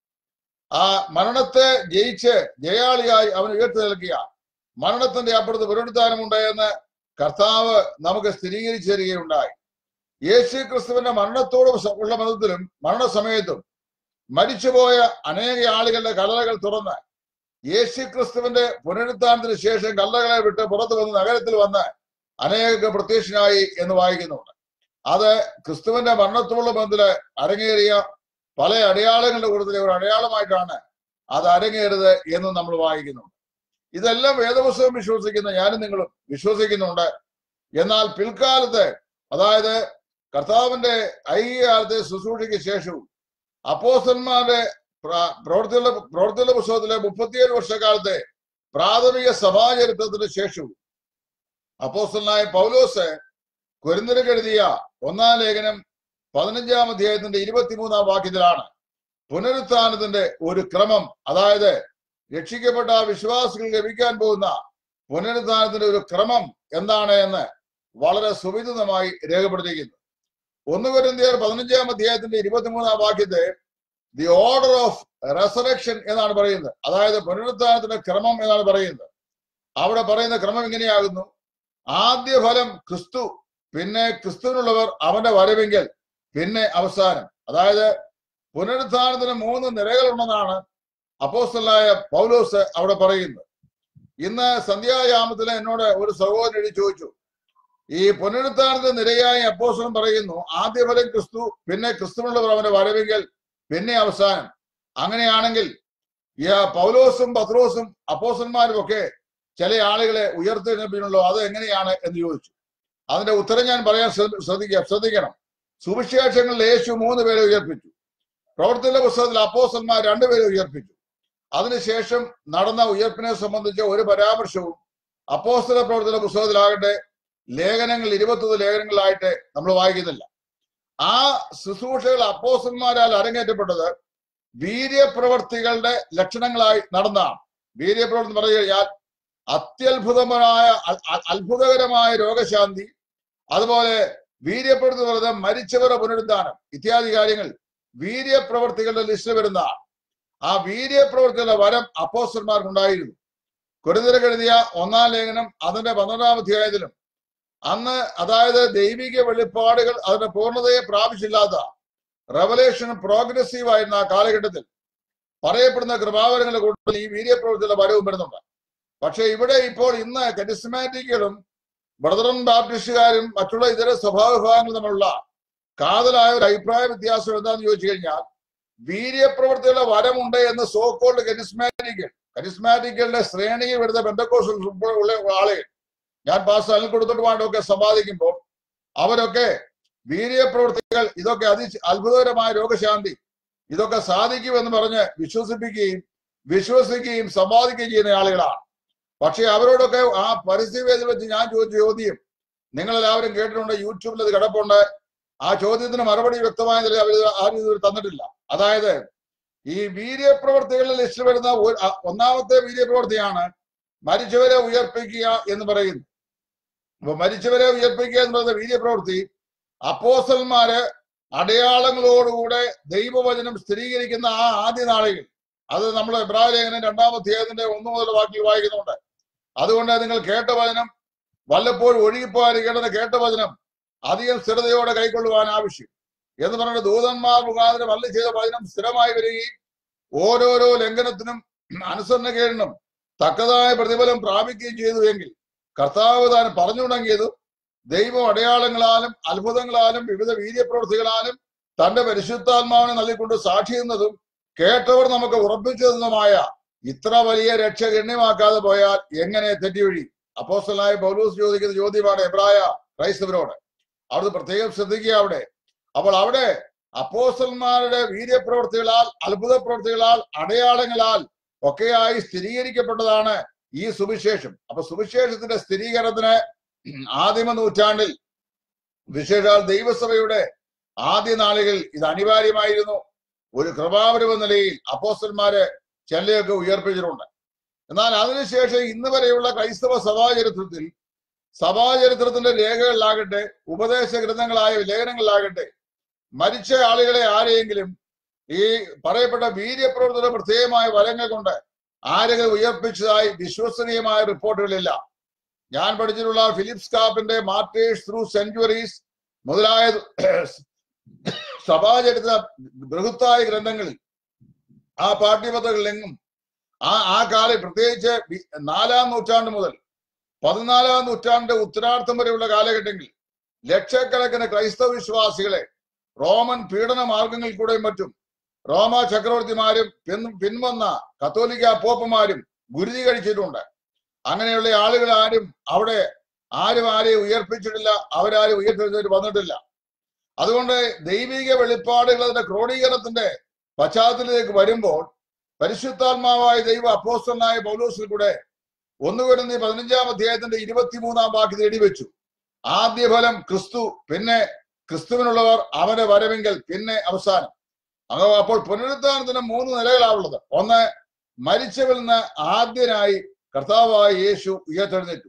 ആ മരണത്തെ ജയിച്ച് ജയാളിയായി അവൻ ഉയർത്തെഴുന്നേൽക്കുക മരണത്തിന്റെ അപ്പുറത്ത് പുനരുദ്ധാനമുണ്ട് എന്ന് കർത്താവ് നമുക്ക് സ്ഥിരീകരിച്ചു തരികയുണ്ടായി യേശു ക്രിസ്തുവിന്റെ മരണത്തോട് സ- ഉള്ള ബന്ധത്തിലും മരണസമയത്തും മരിച്ചുപോയ അനേക ആളുകളുടെ കല്ലറകൾ തുറന്ന് യേശു ക്രിസ്തുവിന്റെ പുനരുദ്ധാനത്തിന് ശേഷം കല്ലറകളെ വിട്ട് പുറത്തു വന്ന് നഗരത്തിൽ വന്ന് അനേക പ്രത്യക്ഷനായി എന്ന് വായിക്കുന്നുണ്ട് അത് ക്രിസ്തുവിന്റെ മരണത്തോടുള്ള ബന്ധത്തില് അരങ്ങേറിയ പല അടയാളങ്ങളുടെ കൂട്ടത്തിലെ ഒരു അടയാളമായിട്ടാണ് അത് അരങ്ങേറിയത് എന്ന് നമ്മൾ വായിക്കുന്നുണ്ട് ഇതെല്ലാം വേദപുസ്തകം വിശ്വസിക്കുന്ന ഞാനും നിങ്ങളും വിശ്വസിക്കുന്നുണ്ട് എന്നാൽ പിൽക്കാലത്ത് അതായത് കർത്താവിന്റെ ഐക്യകാലത്തെ ശുശ്രൂഷയ്ക്ക് ശേഷവും അപ്പോസ്റ്റന്മാരുടെ പ്ര- പ്രവർത്തിയുള്ള പ്രവർത്തിയുള്ള പുസ്തകത്തിലെ മുപ്പത്തിയേഴ് വർഷക്കാലത്തെ പ്രാഥമിക സഭാചരിത്രത്തിന് ശേഷവും അപ്പോസ്റ്റലായ പൗലോസ് കുരുന്നിന് എഴുതിയ ഒന്നാം ലേഖനം പതിനഞ്ചാം അധ്യായത്തിന്റെ ഇരുപത്തിമൂന്നാം വാക്യത്തിലാണ് പുനരുത്ഥാനത്തിന്റെ ഒരു ക്രമം അതായത് രക്ഷിക്കപ്പെട്ട വിശ്വാസികൾ ലഭിക്കാൻ പോകുന്ന പുനരുത്ഥാനത്തിന്റെ ഒരു ക്രമം എന്താണ് എന്ന് വളരെ സുവിദിതമായി രേഖപ്പെടുത്തിയിരിക്കുന്നു ഒന്ന് കുരിന്തിയർ പതിനഞ്ചാം അധ്യായത്തിന്റെ ഇരുപത്തിമൂന്നാം വാക്യത്തെ ദി ഓർഡർ ഓഫ് റെസറക്ഷൻ എന്നാണ് പറയുന്നത് അതായത് പുനരുത്ഥാനത്തിന്റെ ക്രമം എന്നാണ് പറയുന്നത് അവിടെ പറയുന്ന ക്രമം ഇങ്ങനെയാകുന്നു ആദ്യ ഫലം ക്രിസ്തു പിന്നെ ക്രിസ്തുവിനുള്ളവർ അവന്റെ വരവെങ്കിൽ പിന്നെ അവസാനം അതായത് പുനരുത്ഥാനത്തിന് മൂന്ന് നിരകളുണ്ടെന്നാണ് അപ്പോസ്റ്റലായ പൗലോസ് അവിടെ പറയുന്നത് ഇന്ന് സന്ധ്യായാമത്തിൽ എന്നോട് ഒരു സഹോദരൻ എഴുതി ചോദിച്ചു ഈ പുനരുത്ഥാനത്തിന് നിരയായ അപ്പോസ്റ്റലൻ പറയുന്നു ആദ്യ ഫലം ക്രിസ്തു പിന്നെ ക്രിസ്തുവിനുള്ളവർ അവന്റെ വരവെങ്കിൽ പിന്നെ അവസാനം അങ്ങനെയാണെങ്കിൽ ഈ പൗലോസും പത്രോസും അപ്പോസ്റ്റന്മാരും ഒക്കെ ചില ആളുകളെ ഉയർത്തെഴുന്നേൽപ്പിച്ചുള്ളൂ അത് എങ്ങനെയാണ് എന്ന് ചോദിച്ചു അതിന്റെ ഉത്തരം ഞാൻ പറയാൻ ശ്രദ്ധ- ശ്രദ്ധിക്കുക ശ്രദ്ധിക്കണം സുവിശേഷങ്ങളിൽ യേശു മൂന്ന് പേരെ ഉയർപ്പിച്ചു പ്രവർത്തന പുസ്തകത്തിൽ അപ്പോസ്റ്റന്മാർ രണ്ടുപേരെ ഉയർപ്പിച്ചു അതിനുശേഷം നടന്ന ഉയർപ്പിനെ സംബന്ധിച്ച ഒരു പരാമർശവും അപ്പോസ്തല പ്രവർത്തന പുസ്തകത്തിലാകട്ടെ ലേഖനങ്ങൾ ഇരുപത്തൊന്ന് ലേഖനങ്ങളായിട്ട് നമ്മൾ വായിക്കുന്നില്ല ആ ശുശ്രൂഷകൾ അപ്പോസ്റ്റന്മാരാൽ അരങ്ങേറ്റപ്പെട്ടത് വീര്യപ്രവർത്തികളുടെ ലക്ഷണങ്ങളായി നടന്നതാണ് വീര്യപ്രവർത്തി എന്ന് പറഞ്ഞു കഴിഞ്ഞാൽ അത്യത്ഭുതമായ അ- അ- അത്ഭുതകരമായ രോഗശാന്തി അതുപോലെ വീര്യപ്രവൃത്തി എന്ന് പറയുന്നത് മരിച്ചവരുടെ പുനരുദ്ധാനം ഇത്യാദി കാര്യങ്ങൾ വീര്യപ്രവർത്തികളുടെ ലിസ്റ്റിൽ വരുന്നതാണ് ആ വീര്യപ്രവർത്തികളുടെ വരം അപ്പോസ്റ്റന്മാർക്കുണ്ടായിരുന്നു കുരുതിരക്ക് എഴുതിയ ഒന്നാം ലേഖനം അതിന്റെ പന്ത്രണ്ടാം അധ്യായത്തിലും അന്ന് അതായത് ദൈവിക വെളിപ്പാടുകൾ അതിന്റെ പൂർണ്ണതയെ പ്രാപിച്ചില്ലാത്ത റവലേഷൻ പ്രോഗ്രസീവ് ആയിരുന്ന ആ കാലഘട്ടത്തിൽ പറയപ്പെടുന്ന കൃപാവരങ്ങളുടെ കൂട്ടത്തിൽ ഈ വീര്യപ്രവൃത്തിയുടെ വരവും വരുന്നുണ്ട് പക്ഷെ ഇവിടെ ഇപ്പോൾ ഇന്ന് കരിസ്മാറ്റിക്കുകളും ബ്രദറൻ ബാപ്റ്റിസ്റ്റുകാരും മറ്റുള്ള ഇതര സ്വഭാവ വിഭാഗങ്ങളും തമ്മിലുള്ള കാതലായ ഒരു അഭിപ്രായ വ്യത്യാസം എന്താണെന്ന് ചോദിച്ചു കഴിഞ്ഞാൽ വീര്യപ്രവൃത്തിയുടെ വരമുണ്ട് എന്ന് സോക്കോൾഡ് കരിസ്മാറ്റിക്കൽ കരിസ്മാറ്റിക്കലിന്റെ ശ്രേണിയിൽ വരുന്ന ബന്ധക്കോസ് ഉള്ള ആളുകൾ ഞാൻ പാസ് അനിൽ കൊടുത്തിട്ടുമായിട്ടൊക്കെ സമ്പാദിക്കുമ്പോൾ അവരൊക്കെ വീര്യപ്രവൃത്തികൾ ഇതൊക്കെ അതി അത്ഭുതകരമായ രോഗശാന്തി ഇതൊക്കെ സാധിക്കുമെന്ന് പറഞ്ഞ് വിശ്വസിപ്പിക്കുകയും വിശ്വസിക്കുകയും സമ്പാദിക്കുകയും ചെയ്യുന്ന ആളുകളാണ് പക്ഷെ അവരോടൊക്കെ ആ പരിസ്ഥിതി വെച്ച് ഞാൻ ചോദിച്ച ചോദ്യം നിങ്ങൾ എല്ലാവരും കേട്ടിട്ടുണ്ട് യൂട്യൂബിൽ അത് കിടപ്പുണ്ട് ആ ചോദ്യത്തിന് മറുപടി വ്യക്തമായ നിലയിൽ അവർ ആരും ഇതുവരെ തന്നിട്ടില്ല അതായത് ഈ വീര്യപ്രവർത്തികളിൽ ലിസ്റ്റ് വരുന്ന ഒരു- അ- ഒന്നാമത്തെ വീര്യപ്രവർത്തിയാണ് മരിച്ചവരെ ഉയർപ്പിക്കുക എന്ന് പറയുന്നു അപ്പൊ മരിച്ചവരെ ഉയർപ്പിക്കുക എന്ന് പറയുന്ന വീര്യപ്രവൃത്തി അപ്പോസന്മാര് അടയാളങ്ങളോടുകൂടെ ദൈവവചനം സ്ഥിരീകരിക്കുന്ന ആ ആദ്യ നാളുകൾ അത് നമ്മൾ എബ്രാഹിം ലേഖനം രണ്ടാം അധ്യായത്തിന്റെ ഒന്ന് മുതൽ വാക്കിൽ വായിക്കുന്നുണ്ട് അതുകൊണ്ട് നിങ്ങൾ കേട്ട വചനം വല്ലപ്പോഴും ഒഴുകിപ്പോകാതിരിക്കേണ്ടത് കേട്ട വചനം അധികം സ്ഥിരതയോടെ കൈക്കൊള്ളുവാൻ ആവശ്യം എന്ന് പറഞ്ഞിട്ട് ദൂതന്മാർ മുഖാന്തരം വല്ല ചെയ്ത വചനം സ്ഥിരമായി വരികയും ഓരോരോ ലംഘനത്തിനും അനുസരണക്കേടിനും തക്കതായ പ്രതിഫലം പ്രാപിക്കുകയും ചെയ്തു എങ്കിൽ കർത്താവ് താൻ പറഞ്ഞു തുടങ്ങിയത് ദൈവം അടയാളങ്ങളാലും അത്ഭുതങ്ങളാലും വിവിധ വീര്യപ്രവൃത്തികളാലും തന്റെ പരിശുദ്ധാത്മാവിനെ നൽകിക്കൊണ്ട് സാക്ഷിയുന്നതും കേട്ടവർ നമുക്ക് ഉറപ്പിച്ചതുമായ ഇത്ര വലിയ രക്ഷ ഗണ്യമാക്കാതെ പോയാൽ എങ്ങനെ തെറ്റിയൊഴി അപ്പോസ്റ്റലായ പൗലൂസ് ചോദിക്കുന്ന ചോദ്യമാണ് എബ്രായ ക്രൈസ്തവരോട് അവിടുന്ന് പ്രത്യേകം ശ്രദ്ധിക്കുക അവിടെ അപ്പോൾ അവിടെ അപ്പോസ്റ്റന്മാരുടെ വീര്യപ്രവൃത്തികളാൽ അത്ഭുത പ്രവൃത്തികളാൽ അടയാളങ്ങളാൽ ഒക്കെയായി സ്ഥിരീകരിക്കപ്പെട്ടതാണ് ഈ സുവിശേഷം അപ്പൊ സുവിശേഷത്തിന്റെ സ്ഥിരീകരണത്തിന് ആദിമ നൂറ്റാണ്ടിൽ വിശേഷാൽ ദൈവസഭയുടെ ആദ്യ നാളുകൾ ഇത് അനിവാര്യമായിരുന്നു ഒരു കൃപാവരം എന്ന നിലയിൽ അപ്പോസ്റ്റന്മാരെ ചെല്ലയൊക്കെ ഉയർപ്പിച്ചിട്ടുണ്ട് എന്നാൽ അതിനുശേഷം ഇന്ന് വരെയുള്ള ക്രൈസ്തവ സഭാചരിത്രത്തിൽ സഭാചരിത്രത്തിന്റെ രേഖകളിലാകട്ടെ ഉപദേശ ഗ്രന്ഥങ്ങളായ ലേഖനങ്ങളിലാകട്ടെ മരിച്ച ആളുകളെ ആരെയെങ്കിലും ഈ പറയപ്പെട്ട വീര്യപ്രവർത്തന പ്രത്യേകമായ വരങ്ങൾ കൊണ്ട് ആരെങ്കിലും ഉയർപ്പിച്ചതായി വിശ്വസനീയമായ റിപ്പോർട്ടുകളില്ല ഞാൻ പഠിച്ചിട്ടുള്ള ഫിലിപ്സ് കാപ്പിന്റെ മാർട്ടേഴ്സ് ത്രൂ സെഞ്ചുറീസ് മുതലായ സഭാചരിത്ര ബൃഹത്തായ ഗ്രന്ഥങ്ങളിൽ ആ പാഠ്യപദ്ധതികളിലെങ്ങും ആ ആ കാലം പ്രത്യേകിച്ച് വി- നാലാം നൂറ്റാണ്ട് മുതൽ പതിനാലാം നൂറ്റാണ്ട് ഉത്തരാർത്ഥം വരെയുള്ള കാലഘട്ടങ്ങളിൽ ലക്ഷക്കണക്കിന് ക്രൈസ്തവ വിശ്വാസികളെ റോമൻ പീഡന മാർഗങ്ങളിൽ കൂടെയും മറ്റും റോമ ചക്രവർത്തിമാരും പിൻ പിൻവന്ന കത്തോലിക്ക പോപ്പന്മാരും ഗുരുതി കഴിച്ചിട്ടുണ്ട് അങ്ങനെയുള്ള ആളുകൾ ആരും അവിടെ ആരും ആരെയും ഉയർപ്പിച്ചിട്ടില്ല അവരാരും ഉയർത്തിട്ട് വന്നിട്ടില്ല അതുകൊണ്ട് ദൈവിക വെളിപ്പാടുകളുടെ ക്രോഡീകരണത്തിന്റെ പശ്ചാത്തലത്തിലേക്ക് വരുമ്പോൾ പരിശുദ്ധാത്മാവായ ദൈവ അപ്പോസ്റ്റലായ പൗലോസിൽ കൂടെ ഒന്നുകൊരുന്നി പതിനഞ്ചാം അധ്യായത്തിന്റെ ഇരുപത്തിമൂന്നാം വാക്യത്തിൽ എടിവെച്ചു ആദ്യ ഫലം ക്രിസ്തു പിന്നെ ക്രിസ്തുവിനുള്ളവർ അവന്റെ വരവെങ്കിൽ പിന്നെ അവസാനം അങ്ങ് അപ്പോൾ പുനരുദ്ധാനത്തിന് മൂന്ന് നിലകളാണുള്ളത് ഒന്ന് മരിച്ചവരിൽ നിന്ന് ആദ്യനായി കർത്താവായ യേശു ഉയർത്തെഴുന്നേറ്റു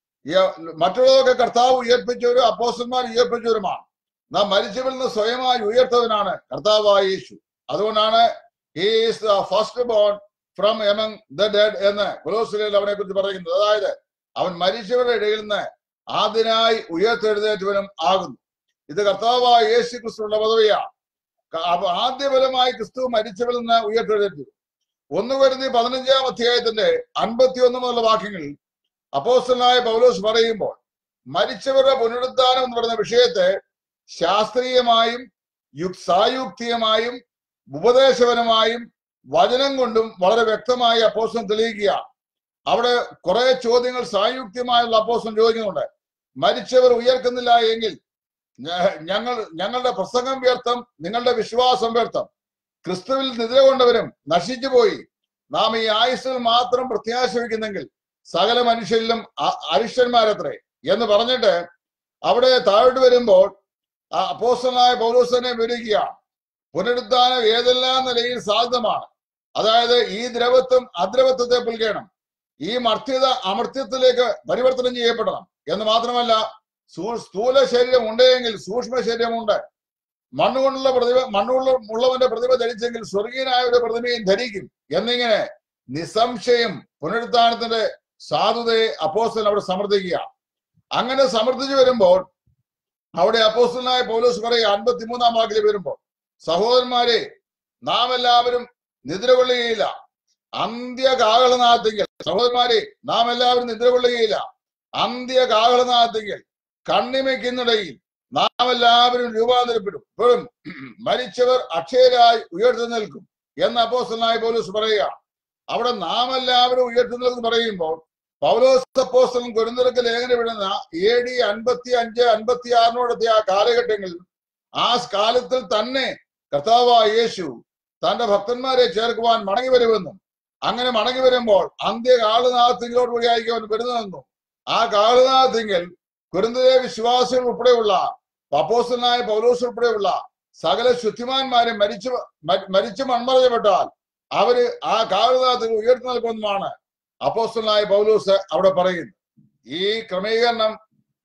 ഈ- മറ്റുള്ളതൊക്കെ കർത്താവ് ഉയർപ്പിച്ചവരും അപ്പോസ്റ്റന്മാർ ഉയർപ്പിച്ചവരുമാണ് നാം മരിച്ചവരിൽ നിന്ന് സ്വയമായി ഉയർത്തവനാണ് കർത്താവായ യേശു അതുകൊണ്ടാണ് is the first born from among the dead എന്ന് കൊലോസിലയിൽ അവനെ കുറിച്ച് പറയുന്നത് അതായത് അവൻ മരിച്ചവരുടെ ഇടയിൽ നിന്ന് ആദ്യനായി ഉയർത്തെഴുന്നേറ്റവനും ആകുന്നു ഇത് കർത്താവായ യേശു ക്രിസ്തുള്ള പദവിയാണ് ക- അപ്പൊ ആദ്യ ഫലമായി ക്രിസ്തു മരിച്ചവരിൽ നിന്ന് ഉയർത്തെഴുന്നേറ്റു ഒന്ന് വരുന്ന പതിനഞ്ചാം അധ്യായത്തിന്റെ അൻപത്തി ഒന്ന് മുതലുള്ള വാക്യങ്ങളിൽ അപ്പോസ്റ്റലായ പൗലോസ് പറയുമ്പോൾ മരിച്ചവരുടെ പുനരുദ്ധാനം എന്ന് പറയുന്ന വിഷയത്തെ ശാസ്ത്രീയമായും യുക് സായുക്തിയമായും ഉപദേശപരമായും വചനം കൊണ്ടും വളരെ വ്യക്തമായി അപ്പോസ്റ്റൻ തെളിയിക്കുകയാണ് അവിടെ കുറെ ചോദ്യങ്ങൾ സായുക്തിയമായുള്ള അപ്പോസ്റ്റൻ ചോദിക്കുന്നുണ്ട് മരിച്ചവർ ഉയർക്കുന്നില്ല എങ്കിൽ ഞ- ഞങ്ങൾ ഞങ്ങളുടെ പ്രസംഗം വ്യർത്ഥം നിങ്ങളുടെ വിശ്വാസം വ്യർത്ഥം ക്രിസ്തുവിൽ നിദ്ര കൊണ്ടവരും നശിച്ചു പോയി നാം ഈ ആയുസ്സിൽ മാത്രം പ്രത്യാശ വയ്ക്കുന്നെങ്കിൽ സകല മനുഷ്യരിലും അ- അരിഷ്ടന്മാരത്രേ എന്ന് പറഞ്ഞിട്ട് അവിടെ താഴോട്ട് വരുമ്പോൾ ആ അപ്പോസ്റ്റലായ പൗലോസനെ വിവരിക്കുകയാണ് പുനരുദ്ധാനം ഏതെല്ലാം നിലയിൽ സാധ്യമാണ് അതായത് ഈ ദ്രവത്വം അദ്രവത്വത്തെ പുൽകണം ഈ മർത്യത അമർത്യത്തിലേക്ക് പരിവർത്തനം ചെയ്യപ്പെടണം എന്ന് മാത്രമല്ല സൂ- സ്ഥൂല ശരീരം ഉണ്ടെങ്കിൽ സൂക്ഷ്മ ശരീരമുണ്ട് മണ്ണുകൊണ്ടുള്ള പ്രതിഭ മണ്ണുള്ള ഉള്ളവന്റെ പ്രതിഭ ധരിച്ചെങ്കിൽ സ്വർഗീയനായ ഒരു പ്രതിമയും ധരിക്കും എന്നിങ്ങനെ നിസ്സംശയം പുനരുദ്ധാനത്തിന്റെ സാധുതയെ അപ്പോസ്റ്റൽ അവിടെ സമർത്ഥിക്കുക അങ്ങനെ സമർത്ഥിച്ചു വരുമ്പോൾ അവിടെ അപ്പോസ്റ്റലായ പൗലോസ് പറയുക അൻപത്തിമൂന്നാം വാക്കിൽ വരുമ്പോൾ സഹോദരന്മാരെ നാം എല്ലാവരും നിദ്ര കൊള്ളുകയില്ല അന്ത്യ കാഹളനാഥിങ്കൽ സഹോദരന്മാരെ നാം എല്ലാവരും നിദ്ര കൊള്ളുകയില്ല അന്ത്യ കാഹളനാഥിങ്കൽ കണ്ണിമയ്ക്കുന്നിടയിൽ നാം എല്ലാവരും രൂപാന്തരപ്പെടും ഇപ്പോഴും മരിച്ചവർ അക്ഷയരായി ഉയർത്തു നിൽക്കും എന്ന് അപ്പോസ്റ്റലായ പൗലോസ് പറയുക അവിടെ നാം എല്ലാവരും ഉയർത്തു നിൽക്കും പറയുമ്പോൾ പൗലോസ് അപ്പോസ്റ്റലൻ കുരുന്നിറക്ക് ലേഖനം വിടുന്ന എ ഡി അൻപത്തി അഞ്ച് അൻപത്തി ആറിനോടത്തെ ആ കാലഘട്ടങ്ങളിൽ ആ കാലത്തിൽ തന്നെ കർത്താവായ യേശു തന്റെ ഭക്തന്മാരെ ചേർക്കുവാൻ മടങ്ങി വരുമെന്നും അങ്ങനെ മടങ്ങി വരുമ്പോൾ അന്ത്യ കാളുനാഥത്തിങ്കിലോട് വഴിയായിരിക്കും അവൻ വരുന്നതെന്നും ആ കാളുനാഥത്തിങ്കിൽ കുരുന്നിലെ വിശ്വാസികൾ ഉൾപ്പെടെയുള്ള പപ്പോസനായ പൗലോസ് ഉൾപ്പെടെയുള്ള സകല ശുദ്ധിമാന്മാരെ മരിച്ചു മ- മരിച്ചു മൺമറഞ്ഞപ്പെട്ടാൽ അവര് ആ കാളുനാഥത്തിൽ ഉയർത്തി നിൽക്കുമെന്നുമാണ് അപ്പോസ്റ്റലായ പൗലോസ് അവിടെ പറയുന്നത് ഈ ക്രമീകരണം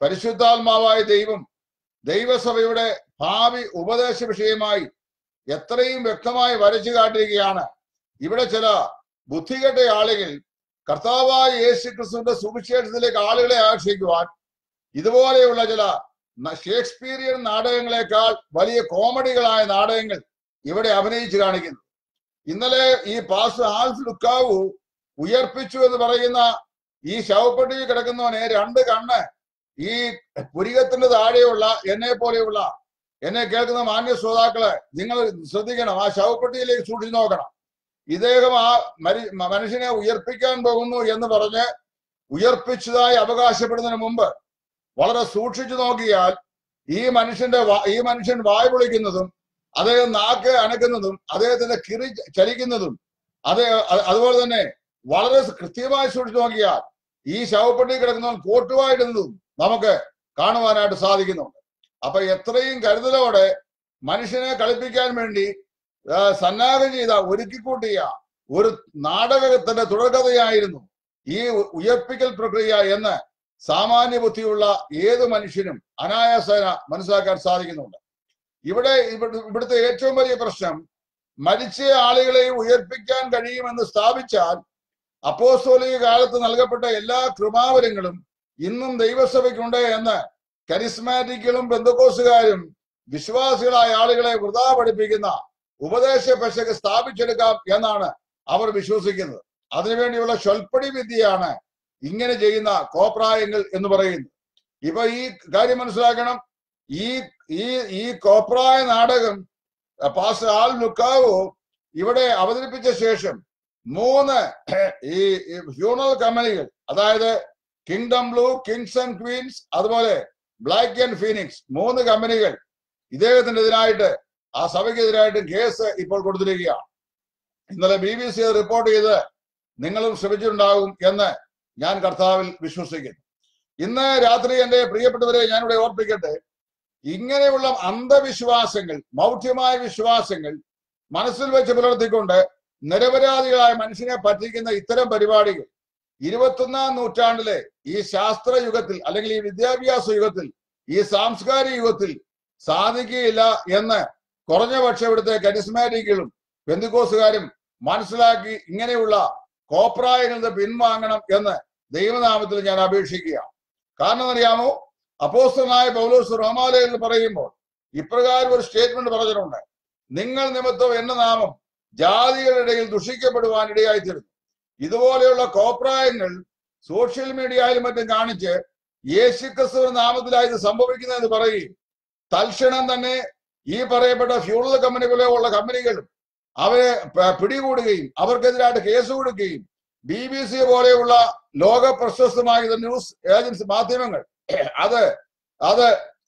പരിശുദ്ധാത്മാവായ ദൈവം ദൈവസഭയുടെ ഭാവി ഉപദേശ വിഷയമായി എത്രയും വ്യക്തമായി വരച്ചു കാട്ടിയിരിക്കുകയാണ് ഇവിടെ ചില ബുദ്ധികെട്ട ആളുകൾ കർത്താവായ യേശു ക്രിസ്തുവിന്റെ സുവിശേഷത്തിലേക്ക് ആളുകളെ ആകർഷിക്കുവാൻ ഇതുപോലെയുള്ള ചില ന- ഷേക്സ്പീരിയൻ നാടകങ്ങളെക്കാൾ വലിയ കോമഡികളായ നാടകങ്ങൾ ഇവിടെ അഭിനയിച്ചു കാണിക്കുന്നു ഇന്നലെ ഈ പാസ് ആൽഫ് ലുക്കാവു ഉയർപ്പിച്ചു എന്ന് പറയുന്ന ഈ ശവപ്പെട്ടിയിൽ കിടക്കുന്നവനെ രണ്ട് കണ്ണ് ഈ പുരികത്തിന്റെ താഴെയുള്ള എന്നെ പോലെയുള്ള എന്നെ കേൾക്കുന്ന മാന്യ ശ്രോതാക്കളെ നിങ്ങൾ ശ്രദ്ധിക്കണം ആ ശവപ്പെട്ടിയിലേക്ക് സൂക്ഷിച്ചു നോക്കണം ഇദ്ദേഹം ആ മരി- മ- മനുഷ്യനെ ഉയർപ്പിക്കാൻ പോകുന്നു എന്ന് പറഞ്ഞ് ഉയർപ്പിച്ചതായി അവകാശപ്പെടുന്നതിന് മുമ്പ് വളരെ സൂക്ഷിച്ചു നോക്കിയാൽ ഈ മനുഷ്യന്റെ വാ- ഈ മനുഷ്യൻ വായ പൊളിക്കുന്നതും അദ്ദേഹം നാക്ക് അനക്കുന്നതും അദ്ദേഹത്തിന്റെ കിറി ചലിക്കുന്നതും അതേ അ- അതുപോലെ തന്നെ വളരെ കൃത്യമായി സൂക്ഷിച്ചു നോക്കിയാൽ ഈ ശവപ്പെട്ടി കിടക്കുന്നവൻ കോട്ടുവായിടുന്നതും നമുക്ക് കാണുവാനായിട്ട് സാധിക്കുന്നുണ്ട് അപ്പൊ എത്രയും കരുതലോടെ മനുഷ്യനെ കളിപ്പിക്കാൻ വേണ്ടി ആ, സന്നാഹം ചെയ്ത ഒരുക്കിക്കൂട്ടിയ ഒരു നാടകത്തിന്റെ തുടർക്കഥയായിരുന്നു ഈ ഉ- ഉയർപ്പിക്കൽ പ്രക്രിയ എന്ന് സാമാന്യ ബുദ്ധിയുള്ള ഏത് മനുഷ്യനും അനായാസേന മനസ്സിലാക്കാൻ സാധിക്കുന്നുണ്ട് ഇവിടെ ഇവിടെ- ഇവിടുത്തെ ഏറ്റവും വലിയ പ്രശ്നം മരിച്ച ആളുകളെ ഉയർപ്പിക്കാൻ കഴിയുമെന്ന് സ്ഥാപിച്ചാൽ അപ്പോസ്തോലിക കാലത്ത് നൽകപ്പെട്ട എല്ലാ കൃപാവരങ്ങളും ഇന്നും ദൈവസഭയ്ക്കുണ്ട് എന്ന് കരിസ്മാറ്റിക്കുകളും ബന്ധുക്കോസുകാരും വിശ്വാസികളായ ആളുകളെ വൃതാ പഠിപ്പിക്കുന്ന ഉപദേശ പെശക് സ്ഥാപിച്ചെടുക്കാം എന്നാണ് അവർ വിശ്വസിക്കുന്നത് അതിനുവേണ്ടിയുള്ള സ്വൽപ്പടി വിദ്യയാണ് ഇങ്ങനെ ചെയ്യുന്ന കോപ്രായങ്ങൾ എന്ന് പറയുന്നത് ഇപ്പൊ ഈ കാര്യം മനസ്സിലാക്കണം ഈ ഈ ഈ കോപ്രായ നാടകം പാസ് ആൽ ലുക്കാവോ ഇവിടെ അവതരിപ്പിച്ച ശേഷം മൂന്ന് ഈ ഫ്യൂണൽ കമ്പനികൾ അതായത് Kingdom Blue Kings and Queens അതുപോലെ ബ്ലാക്ക് ആൻഡ് ഫീനിക്സ് മൂന്ന് കമ്പനികൾ ഇദ്ദേഹത്തിന്റെ എതിരായിട്ട് ആ സഭയ്ക്കെതിരായിട്ട് കേസ് ഇപ്പോൾ കൊടുത്തിരിക്കുകയാണ് ഇന്നലെ ബി ബി സി റിപ്പോർട്ട് ചെയ്ത് നിങ്ങളും ശ്രമിച്ചിട്ടുണ്ടാകും എന്ന് ഞാൻ കർത്താവിൽ വിശ്വസിക്കുന്നു ഇന്ന് രാത്രി എന്റെ പ്രിയപ്പെട്ടവരെ ഞാനിവിടെ ഓർപ്പിക്കട്ടെ ഇങ്ങനെയുള്ള അന്ധവിശ്വാസങ്ങൾ മൗഢ്യമായ വിശ്വാസങ്ങൾ മനസ്സിൽ വെച്ച് പുലർത്തിക്കൊണ്ട് നിരപരാധികളായ മനുഷ്യനെ പറ്റിക്കുന്ന ഇത്തരം പരിപാടികൾ ഇരുപത്തൊന്നാം നൂറ്റാണ്ടിലെ ഈ ശാസ്ത്ര യുഗത്തിൽ അല്ലെങ്കിൽ ഈ വിദ്യാഭ്യാസ യുഗത്തിൽ ഈ സാംസ്കാരിക യുഗത്തിൽ സാധിക്കുകയില്ല എന്ന് കുറഞ്ഞ പക്ഷം ഇവിടുത്തെ കരിസ്മാറ്റിക്കുകളും ബന്ധുക്കോസുകാരും മനസ്സിലാക്കി ഇങ്ങനെയുള്ള കോപ്രായങ്ങളിൽ നിന്ന് പിൻവാങ്ങണം എന്ന് ദൈവനാമത്തിൽ ഞാൻ അപേക്ഷിക്കുകയാണ് കാരണം അറിയാമോ അപ്പോസ്തലനായ പൗലോസ് റോമാലയിൽ പറയുമ്പോൾ ഇപ്രകാരം ഒരു സ്റ്റേറ്റ്മെന്റ് പറഞ്ഞിട്ടുണ്ട് നിങ്ങൾ നിമിത്തം എന്ന നാമം ജാതികളുടെ ഇടയിൽ ദുഷിക്കപ്പെടുവാൻ ഇടയായിത്തീരുന്നു ഇതുപോലെയുള്ള കോപ്രായങ്ങൾ സോഷ്യൽ മീഡിയയിലും മറ്റും കാണിച്ച് യേശുക്രിസ്തു നാമത്തിലായി ഇത് സംഭവിക്കുന്നതെന്ന് പറയുകയും തൽക്ഷണം തന്നെ ഈ പറയപ്പെട്ട ഫ്യൂണൽ കമ്പനി പോലെയുള്ള കമ്പനികളും അവരെ പ- പിടികൂടുകയും അവർക്കെതിരായിട്ട് കേസ് കൊടുക്കുകയും ബി ബി സി പോലെയുള്ള ലോക പ്രശസ്തമായ ന്യൂസ് ഏജൻസി മാധ്യമങ്ങൾ അത് അത്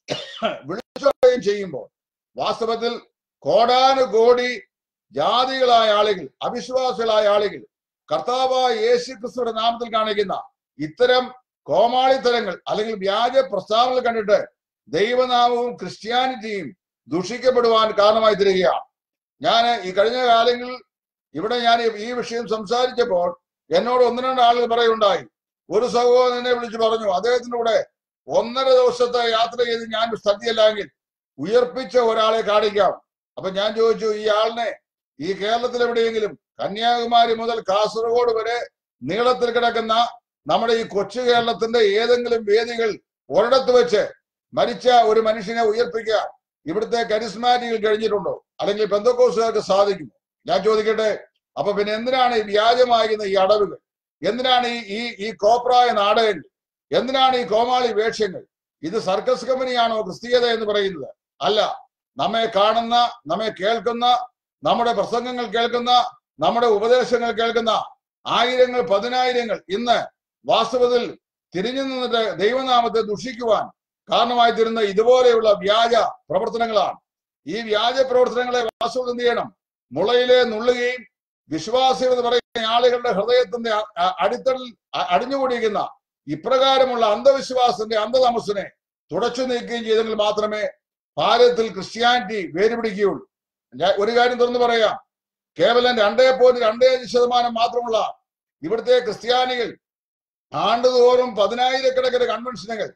വിളിച്ചുകയും ചെയ്യുമ്പോൾ വാസ്തവത്തിൽ കോടാനുകോടി ജാതികളായ ആളുകൾ അവിശ്വാസികളായ ആളുകൾ കർത്താവായ യേശു ക്രിസ്തുയുടെ നാമത്തിൽ കാണിക്കുന്ന ഇത്തരം കോമാളിത്തരങ്ങൾ അല്ലെങ്കിൽ വ്യാജ പ്രസ്താവനകൾ കണ്ടിട്ട് ദൈവനാമവും ക്രിസ്ത്യാനിറ്റിയും ദുഷിക്കപ്പെടുവാൻ കാരണമായി തീരുകയാണ് ഞാൻ ഈ കഴിഞ്ഞ കാലങ്ങളിൽ ഇവിടെ ഞാൻ ഈ- ഈ വിഷയം സംസാരിച്ചപ്പോൾ എന്നോട് ഒന്ന് രണ്ട് ആളുകൾ പറയുണ്ടായി ഒരു സഹോദരൻ എന്നെ വിളിച്ചു പറഞ്ഞു അദ്ദേഹത്തിന്റെ കൂടെ ഒന്നര ദിവസത്തെ യാത്ര ചെയ്ത് ഞാൻ സ്ഥലത്തില്ലെങ്കിൽ ഉയർപ്പിച്ച ഒരാളെ കാണിക്കാം അപ്പൊ ഞാൻ ചോദിച്ചു ഈ ആളിനെ ഈ കേരളത്തിൽ എവിടെയെങ്കിലും കന്യാകുമാരി മുതൽ കാസർഗോഡ് വരെ നീളത്തിൽ കിടക്കുന്ന നമ്മുടെ ഈ കൊച്ചു കേരളത്തിന്റെ ഏതെങ്കിലും വേദികൾ ഒരിടത്ത് വെച്ച് മരിച്ച ഒരു മനുഷ്യനെ ഉയർപ്പിക്കുക ഇവിടുത്തെ കരിസ്മാറ്റികൾ കഴിഞ്ഞിട്ടുണ്ടോ അല്ലെങ്കിൽ പെന്തക്കോസുകാർക്ക് സാധിക്കുമോ ഞാൻ ചോദിക്കട്ടെ അപ്പൊ പിന്നെ എന്തിനാണ് ഈ വ്യാജമാകുന്ന ഈ അടവുകൾ എന്തിനാണ് ഈ ഈ ഈ കോപ്രായ നാടകങ്ങൾ എന്തിനാണ് ഈ കോമാളി വേഷ്യങ്ങൾ ഇത് സർക്കസ് കമ്പനിയാണോ ക്രിസ്തീയത എന്ന് പറയുന്നത് അല്ല നമ്മെ കാണുന്ന നമ്മെ കേൾക്കുന്ന നമ്മുടെ പ്രസംഗങ്ങൾ കേൾക്കുന്ന നമ്മുടെ ഉപദേശങ്ങൾ കേൾക്കുന്ന ആയിരങ്ങൾ പതിനായിരങ്ങൾ ഇന്ന് വാസ്തവത്തിൽ തിരിഞ്ഞു നിന്നിട്ട് ദൈവനാമത്തെ ദുഷിക്കുവാൻ കാരണമായി തീരുന്ന ഇതുപോലെയുള്ള വ്യാജ പ്രവർത്തനങ്ങളാണ് ഈ വ്യാജ പ്രവർത്തനങ്ങളെ വാസ്തവത്തിൽ എന്ത് ചെയ്യണം മുളയിലെ നുള്ളുകയും വിശ്വാസം എന്ന് പറയുന്ന ആളുകളുടെ ഹൃദയത്തിന്റെ അ- അ- അടിത്തളിൽ അ- അടിഞ്ഞുകൂടിയിരിക്കുന്ന ഇപ്രകാരമുള്ള അന്ധവിശ്വാസത്തിന്റെ അന്ധതമസ്സിനെ തുടച്ചു നീക്കുകയും ചെയ്തെങ്കിൽ മാത്രമേ ഭാരതത്തിൽ ക്രിസ്ത്യാനിറ്റി വേരുപിടിക്കുകയുള്ളൂ ഞാൻ ഒരു കാര്യം തുറന്നു പറയാം കേവലം രണ്ടേ പോയിന്റ് രണ്ടേ അഞ്ച് ശതമാനം മാത്രമുള്ള ഇവിടുത്തെ ക്രിസ്ത്യാനികൾ ആണ്ടുതോറും പതിനായിരക്കണക്കിന് കൺവെൻഷനുകൾ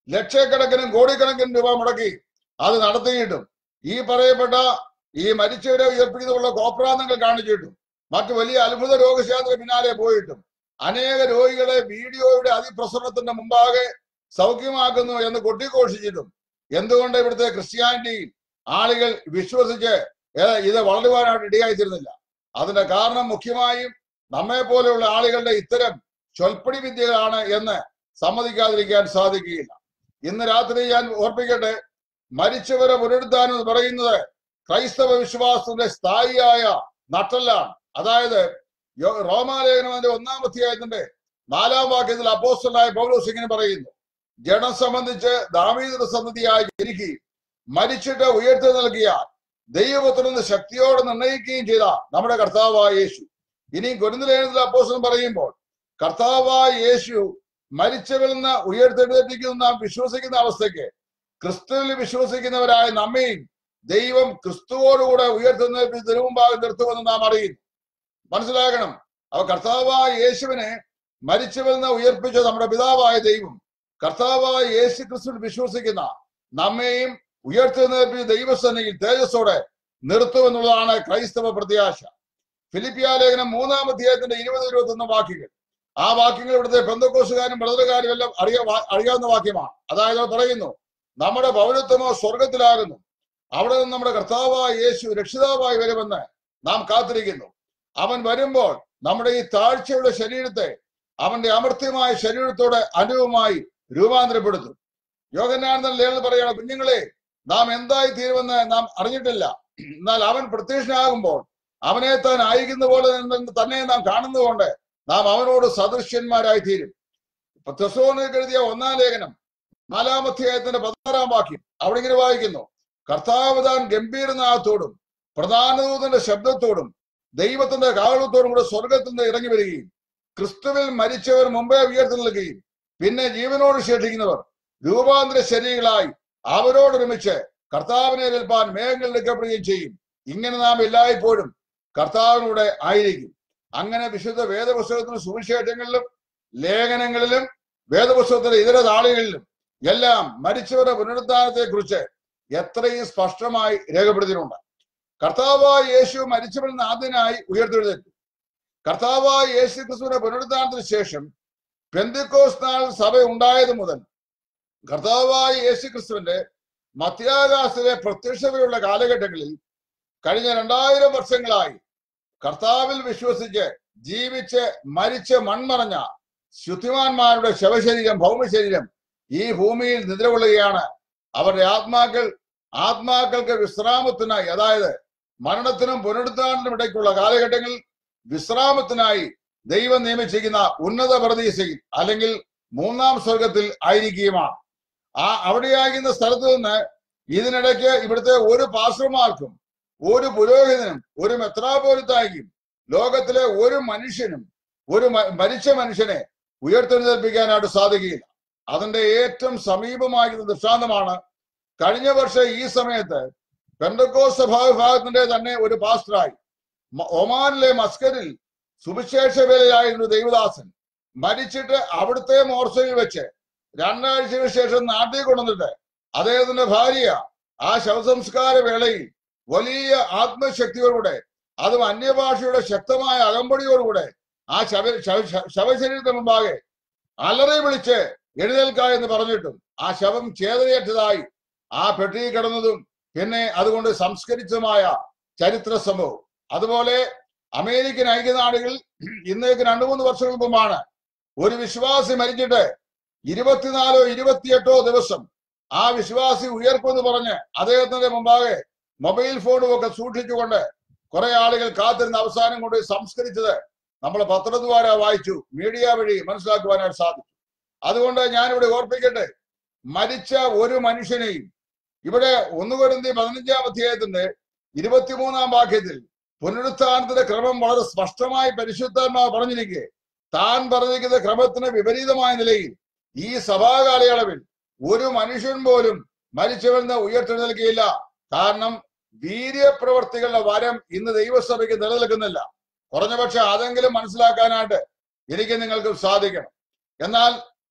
ലക്ഷക്കണക്കിനും കോടിക്കണക്കിന് രൂപ മുടക്കി അത് നടത്തിയിട്ടും ഈ പറയപ്പെട്ട ഈ മരിച്ചവരെ ഉയർപ്പിക്കുന്നതിനുള്ള കോപ്രാന്തങ്ങൾ കാണിച്ചിട്ടും മറ്റു വലിയ അത്ഭുത രോഗശാന്തിന് പിന്നാലെ പോയിട്ടും അനേക രോഗികളെ വീഡിയോയുടെ അതിപ്രസരണത്തിന്റെ മുമ്പാകെ സൗഖ്യമാക്കുന്നു എന്ന് കൊട്ടിഘോഷിച്ചിട്ടും എന്തുകൊണ്ട് ഇവിടുത്തെ ക്രിസ്ത്യാനിറ്റിയിൽ ആളുകൾ വിശ്വസിച്ച് ഏ, ഇത് വളരുവാനായിട്ട് ഇടയായിത്തീരുന്നില്ല അതിന്റെ കാരണം മുഖ്യമായും നമ്മെ പോലെയുള്ള ആളുകളുടെ ഇത്തരം ചൊൽപ്പടി വിദ്യകളാണ് എന്ന് സമ്മതിക്കാതിരിക്കാൻ സാധിക്കുകയില്ല ഇന്ന് രാത്രി ഞാൻ ഓർപ്പിക്കട്ടെ മരിച്ചവരെ പുനരുദ്ധാനം എന്ന് പറയുന്നത് ക്രൈസ്തവ വിശ്വാസത്തിന്റെ സ്ഥായിയായ നട്ടലാണ് അതായത് യോ- റോമാലേഖനം അതിന്റെ ഒന്നാം അധ്യായത്തിന്റെ നാലാം വാക്യത്തിൽ അപ്പോസ്റ്റലായ പൗലോസ് ഇങ്ങനെ പറയുന്നു ജനം സംബന്ധിച്ച് ദാവീദ സന്തതിയായി ജനിക്കുകയും മരിച്ചിട്ട് ഉയർത്തി നൽകിയ ദൈവപുത്രന് ശക്തിയോടെ നിർണയിക്കുകയും ചെയ്ത നമ്മുടെ കർത്താവായ യേശു ഇനി ഗുരുന്തലേഖനത്തിൽ അപ്പോസ്റ്റലൻ പറയുമ്പോൾ കർത്താവായ യേശു മരിച്ചവരിൽ നിന്ന് ഉയർത്തെഴുന്നേറ്റിരിക്കുന്ന നാം വിശ്വസിക്കുന്ന അവസ്ഥയ്ക്ക് ക്രിസ്തുവിൽ വിശ്വസിക്കുന്നവരായ നമ്മയും ദൈവം ക്രിസ്തുവോടുകൂടെ ഉയർത്തെഴുന്നേൽപ്പിച്ച് മുമ്പാകെ നിർത്തുമെന്ന് നാം അറിയുന്നു മനസ്സിലാക്കണം അവ കർത്താവായ യേശുവിനെ മരിച്ചവരിൽ നിന്ന് ഉയർപ്പിച്ച നമ്മുടെ പിതാവായ ദൈവം കർത്താവായ യേശു ക്രിസ്തുവിൽ വിശ്വസിക്കുന്ന നമ്മെയും ഉയർത്തെഴുന്നേൽപ്പിച്ച ദൈവസേനയിൽ തേജസ്സോടെ നിർത്തുമെന്നുള്ളതാണ് ക്രൈസ്തവ പ്രത്യാശ ഫിലിപ്പിയ ലേഖനം മൂന്നാം അധ്യായത്തിന്റെ ഇരുപത് ഇരുപത്തി ഒന്ന് വാക്യങ്ങൾ ആ വാക്യങ്ങൾ ഇവിടുത്തെ ബന്ധുക്കോസുകാരും ബ്രദറുകാരും എല്ലാം അറിയ അറിയാവുന്ന വാക്യമാണ് അതായത് അവർ പറയുന്നു നമ്മുടെ പൗരത്വമോ സ്വർഗത്തിലാകുന്നു അവിടെ നിന്ന് നമ്മുടെ കർത്താവായ യേശു രക്ഷിതാവായി വരുമെന്ന് നാം കാത്തിരിക്കുന്നു അവൻ വരുമ്പോൾ നമ്മുടെ ഈ താഴ്ചയുടെ ശരീരത്തെ അവന്റെ അമർത്യമായ ശരീരത്തോടെ അനുവുമായി രൂപാന്തരപ്പെടുത്തും യോഗനാനന്ദൻ ലേഖനം പറയുകയാണ് കുഞ്ഞുങ്ങളെ നാം എന്തായി തീരുമെന്ന് നാം അറിഞ്ഞിട്ടില്ല എന്നാൽ അവൻ പ്രത്യക്ഷനാകുമ്പോൾ അവനെ താൻ അയക്കുന്ന പോലെ നിന്ന് തന്നെ നാം കാണുന്നതുകൊണ്ട് നാം അവനോട് സദൃശ്യന്മാരായി തീരും ഇപ്പൊ തെസോണിക്ക് എഴുതിയ ഒന്നാം ലേഖനം നാലാം അധ്യായത്തിന്റെ പതിനാറാം വാക്യം അവിടെ ഇങ്ങനെ വായിക്കുന്നു കർത്താവ് താൻ ഗംഭീരനാഥത്തോടും പ്രധാനദൂതന്റെ ശബ്ദത്തോടും ദൈവത്തിന്റെ കാവളത്തോടും കൂടെ സ്വർഗത്തിൽ നിന്ന് ഇറങ്ങി വരികയും ക്രിസ്തുവിൽ മരിച്ചവർ മുമ്പേ ഉയർത്തെഴുന്നേൽക്കുകയും പിന്നെ ജീവനോട് ശേഷിക്കുന്നവർ രൂപാന്തര ശരീരങ്ങളായി അവരോടൊരുമിച്ച് കർത്താവിനെ ഏൽപ്പാൻ മേഘങ്ങൾ എടുക്കപ്പെടുകയും ചെയ്യും ഇങ്ങനെ നാം എല്ലായ്പ്പോഴും കർത്താവിനൂടെ ആയിരിക്കും അങ്ങനെ വിശുദ്ധ വേദപുസ്തകത്തിലും സുവിശേഷങ്ങളിലും ലേഖനങ്ങളിലും വേദപുസ്തകത്തിലെ ഇതര താളുകളിലും എല്ലാം മരിച്ചവരുടെ പുനരുദ്ധാനത്തെ കുറിച്ച് എത്രയും സ്പഷ്ടമായി രേഖപ്പെടുത്തിയിട്ടുണ്ട് കർത്താവായ യേശു മരിച്ചവരിൽ നിന്ന് ആദ്യനായി ഉയർത്തെഴുന്നേറ്റു കർത്താവായ യേശു ക്രിസ്തുവിന്റെ പുനരുദ്ധാനത്തിന് ശേഷം പെന്തിക്കോസ് നാൾ സഭ ഉണ്ടായത് മുതൽ കർത്താവായ യേശു ക്രിസ്തുവിന്റെ മധ്യാകാശത്തിലെ പ്രത്യക്ഷതയുള്ള കാലഘട്ടങ്ങളിൽ കഴിഞ്ഞ രണ്ടായിരം വർഷങ്ങളായി കർത്താവിൽ വിശ്വസിച്ച് ജീവിച്ച് മരിച്ച് മൺമറഞ്ഞ ശുദ്ധിമാന്മാരുടെ ശവശരീരം ഭൗമശരീരം ഈ ഭൂമിയിൽ നിദ്രകൊള്ളുകയാണ് അവരുടെ ആത്മാക്കൾ ആത്മാക്കൾക്ക് വിശ്രാമത്തിനായി അതായത് മരണത്തിനും പുനരുദ്ധാനത്തിനും ഇടയ്ക്കുള്ള കാലഘട്ടങ്ങളിൽ വിശ്രാമത്തിനായി ദൈവം നിയമിച്ചിരിക്കുന്ന ഉന്നത പ്രതീക്ഷയിൽ അല്ലെങ്കിൽ മൂന്നാം സ്വർഗത്തിൽ ആയിരിക്കുകയുമാണ് ആ അവിടെയാകുന്ന സ്ഥലത്ത് നിന്ന് ഇതിനിടയ്ക്ക് ഇവിടുത്തെ ഒരു പാസ്റ്റർമാർക്കും ഒരു പുരോഹിതനും ഒരു മെത്രാപോലിത്തായിക്കും ലോകത്തിലെ ഒരു മനുഷ്യനും ഒരു മ- മരിച്ച മനുഷ്യനെ ഉയർത്തെഴുന്നേൽപ്പിക്കാനായിട്ട് സാധിക്കുകയില്ല അതിന്റെ ഏറ്റവും സമീപമായിരുന്ന ദൃഷ്ടാന്തമാണ് കഴിഞ്ഞ വർഷം ഈ സമയത്ത് പെന്തക്കോ സഭാ വിഭാഗത്തിന്റെ തന്നെ ഒരു പാസ്റ്ററായി മ- ഒമാനിലെ മസ്കരിൽ സുവിശേഷ വേലയായിരുന്നു ദൈവദാസൻ മരിച്ചിട്ട് അവിടുത്തെ മോർച്ചയിൽ വെച്ച് രണ്ടാഴ്ചയ്ക്ക് ശേഷം നാട്ടിൽ കൊണ്ടുവന്നിട്ട് അദ്ദേഹത്തിന്റെ ഭാര്യ ആ ശവസംസ്കാര വേളയിൽ വലിയ ആത്മശക്തിയോടുകൂടെ അതും അന്യഭാഷയുടെ ശക്തമായ അകമ്പടിയോടുകൂടെ ആ ശവ ശവ- ശവ- ശവശരീരത്തിന് മുമ്പാകെ അലറി വിളിച്ച് എഴുന്നേൽക്ക എന്ന് പറഞ്ഞിട്ടും ആ ശവം ചേതനയേറ്റതായി ആ പെട്ടി കിടന്നതും പിന്നെ അതുകൊണ്ട് സംസ്കരിച്ചതുമായ ചരിത്ര സംഭവം അതുപോലെ അമേരിക്കൻ ഐക്യനാടുകളിൽ ഇന്നേക്ക് രണ്ടു മൂന്ന് വർഷങ്ങൾക്ക് മുമ്പാണ് ഒരു വിശ്വാസി മരിച്ചിട്ട് ഇരുപത്തിനാലോ ഇരുപത്തിയെട്ടോ ദിവസം ആ വിശ്വാസി ഉയർപ്പെന്ന് പറഞ്ഞ് അദ്ദേഹത്തിന്റെ മുമ്പാകെ മൊബൈൽ ഫോണും ഒക്കെ സൂക്ഷിച്ചുകൊണ്ട് കുറെ ആളുകൾ കാത്തിരുന്ന അവസാനം കൊണ്ട് സംസ്കരിച്ചത് നമ്മൾ പത്രദ്വാര വായിച്ചു മീഡിയ വഴി മനസ്സിലാക്കുവാനായിട്ട് സാധിച്ചു അതുകൊണ്ട് ഞാനിവിടെ ഓർപ്പിക്കട്ടെ മരിച്ച ഒരു മനുഷ്യനെയും ഇവിടെ ഒന്നുകൊരുന്തി പതിനഞ്ചാം അധ്യായത്തിന്റെ ഇരുപത്തിമൂന്നാം വാക്യത്തിൽ പുനരുത്ഥാനത്തിന്റെ ക്രമം വളരെ സ്പഷ്ടമായി പരിശുദ്ധാത്മാവ് പറഞ്ഞിരിക്കെ താൻ പറഞ്ഞിരിക്കുന്ന ക്രമത്തിന് വിപരീതമായ നിലയിൽ ഈ സഭാകാലയളവിൽ ഒരു മനുഷ്യൻ പോലും മരിച്ചവരിൽ നിന്ന് ഉയർത്തെഴുന്നേൽക്കുകയില്ല കാരണം വീര്യപ്രവർത്തികളുടെ വരം ഇന്ന് ദൈവസഭയ്ക്ക് നിലനിൽക്കുന്നില്ല കുറഞ്ഞപക്ഷെ അതെങ്കിലും മനസ്സിലാക്കാനായിട്ട് എനിക്ക് നിങ്ങൾക്ക് സാധിക്കണം എന്നാൽ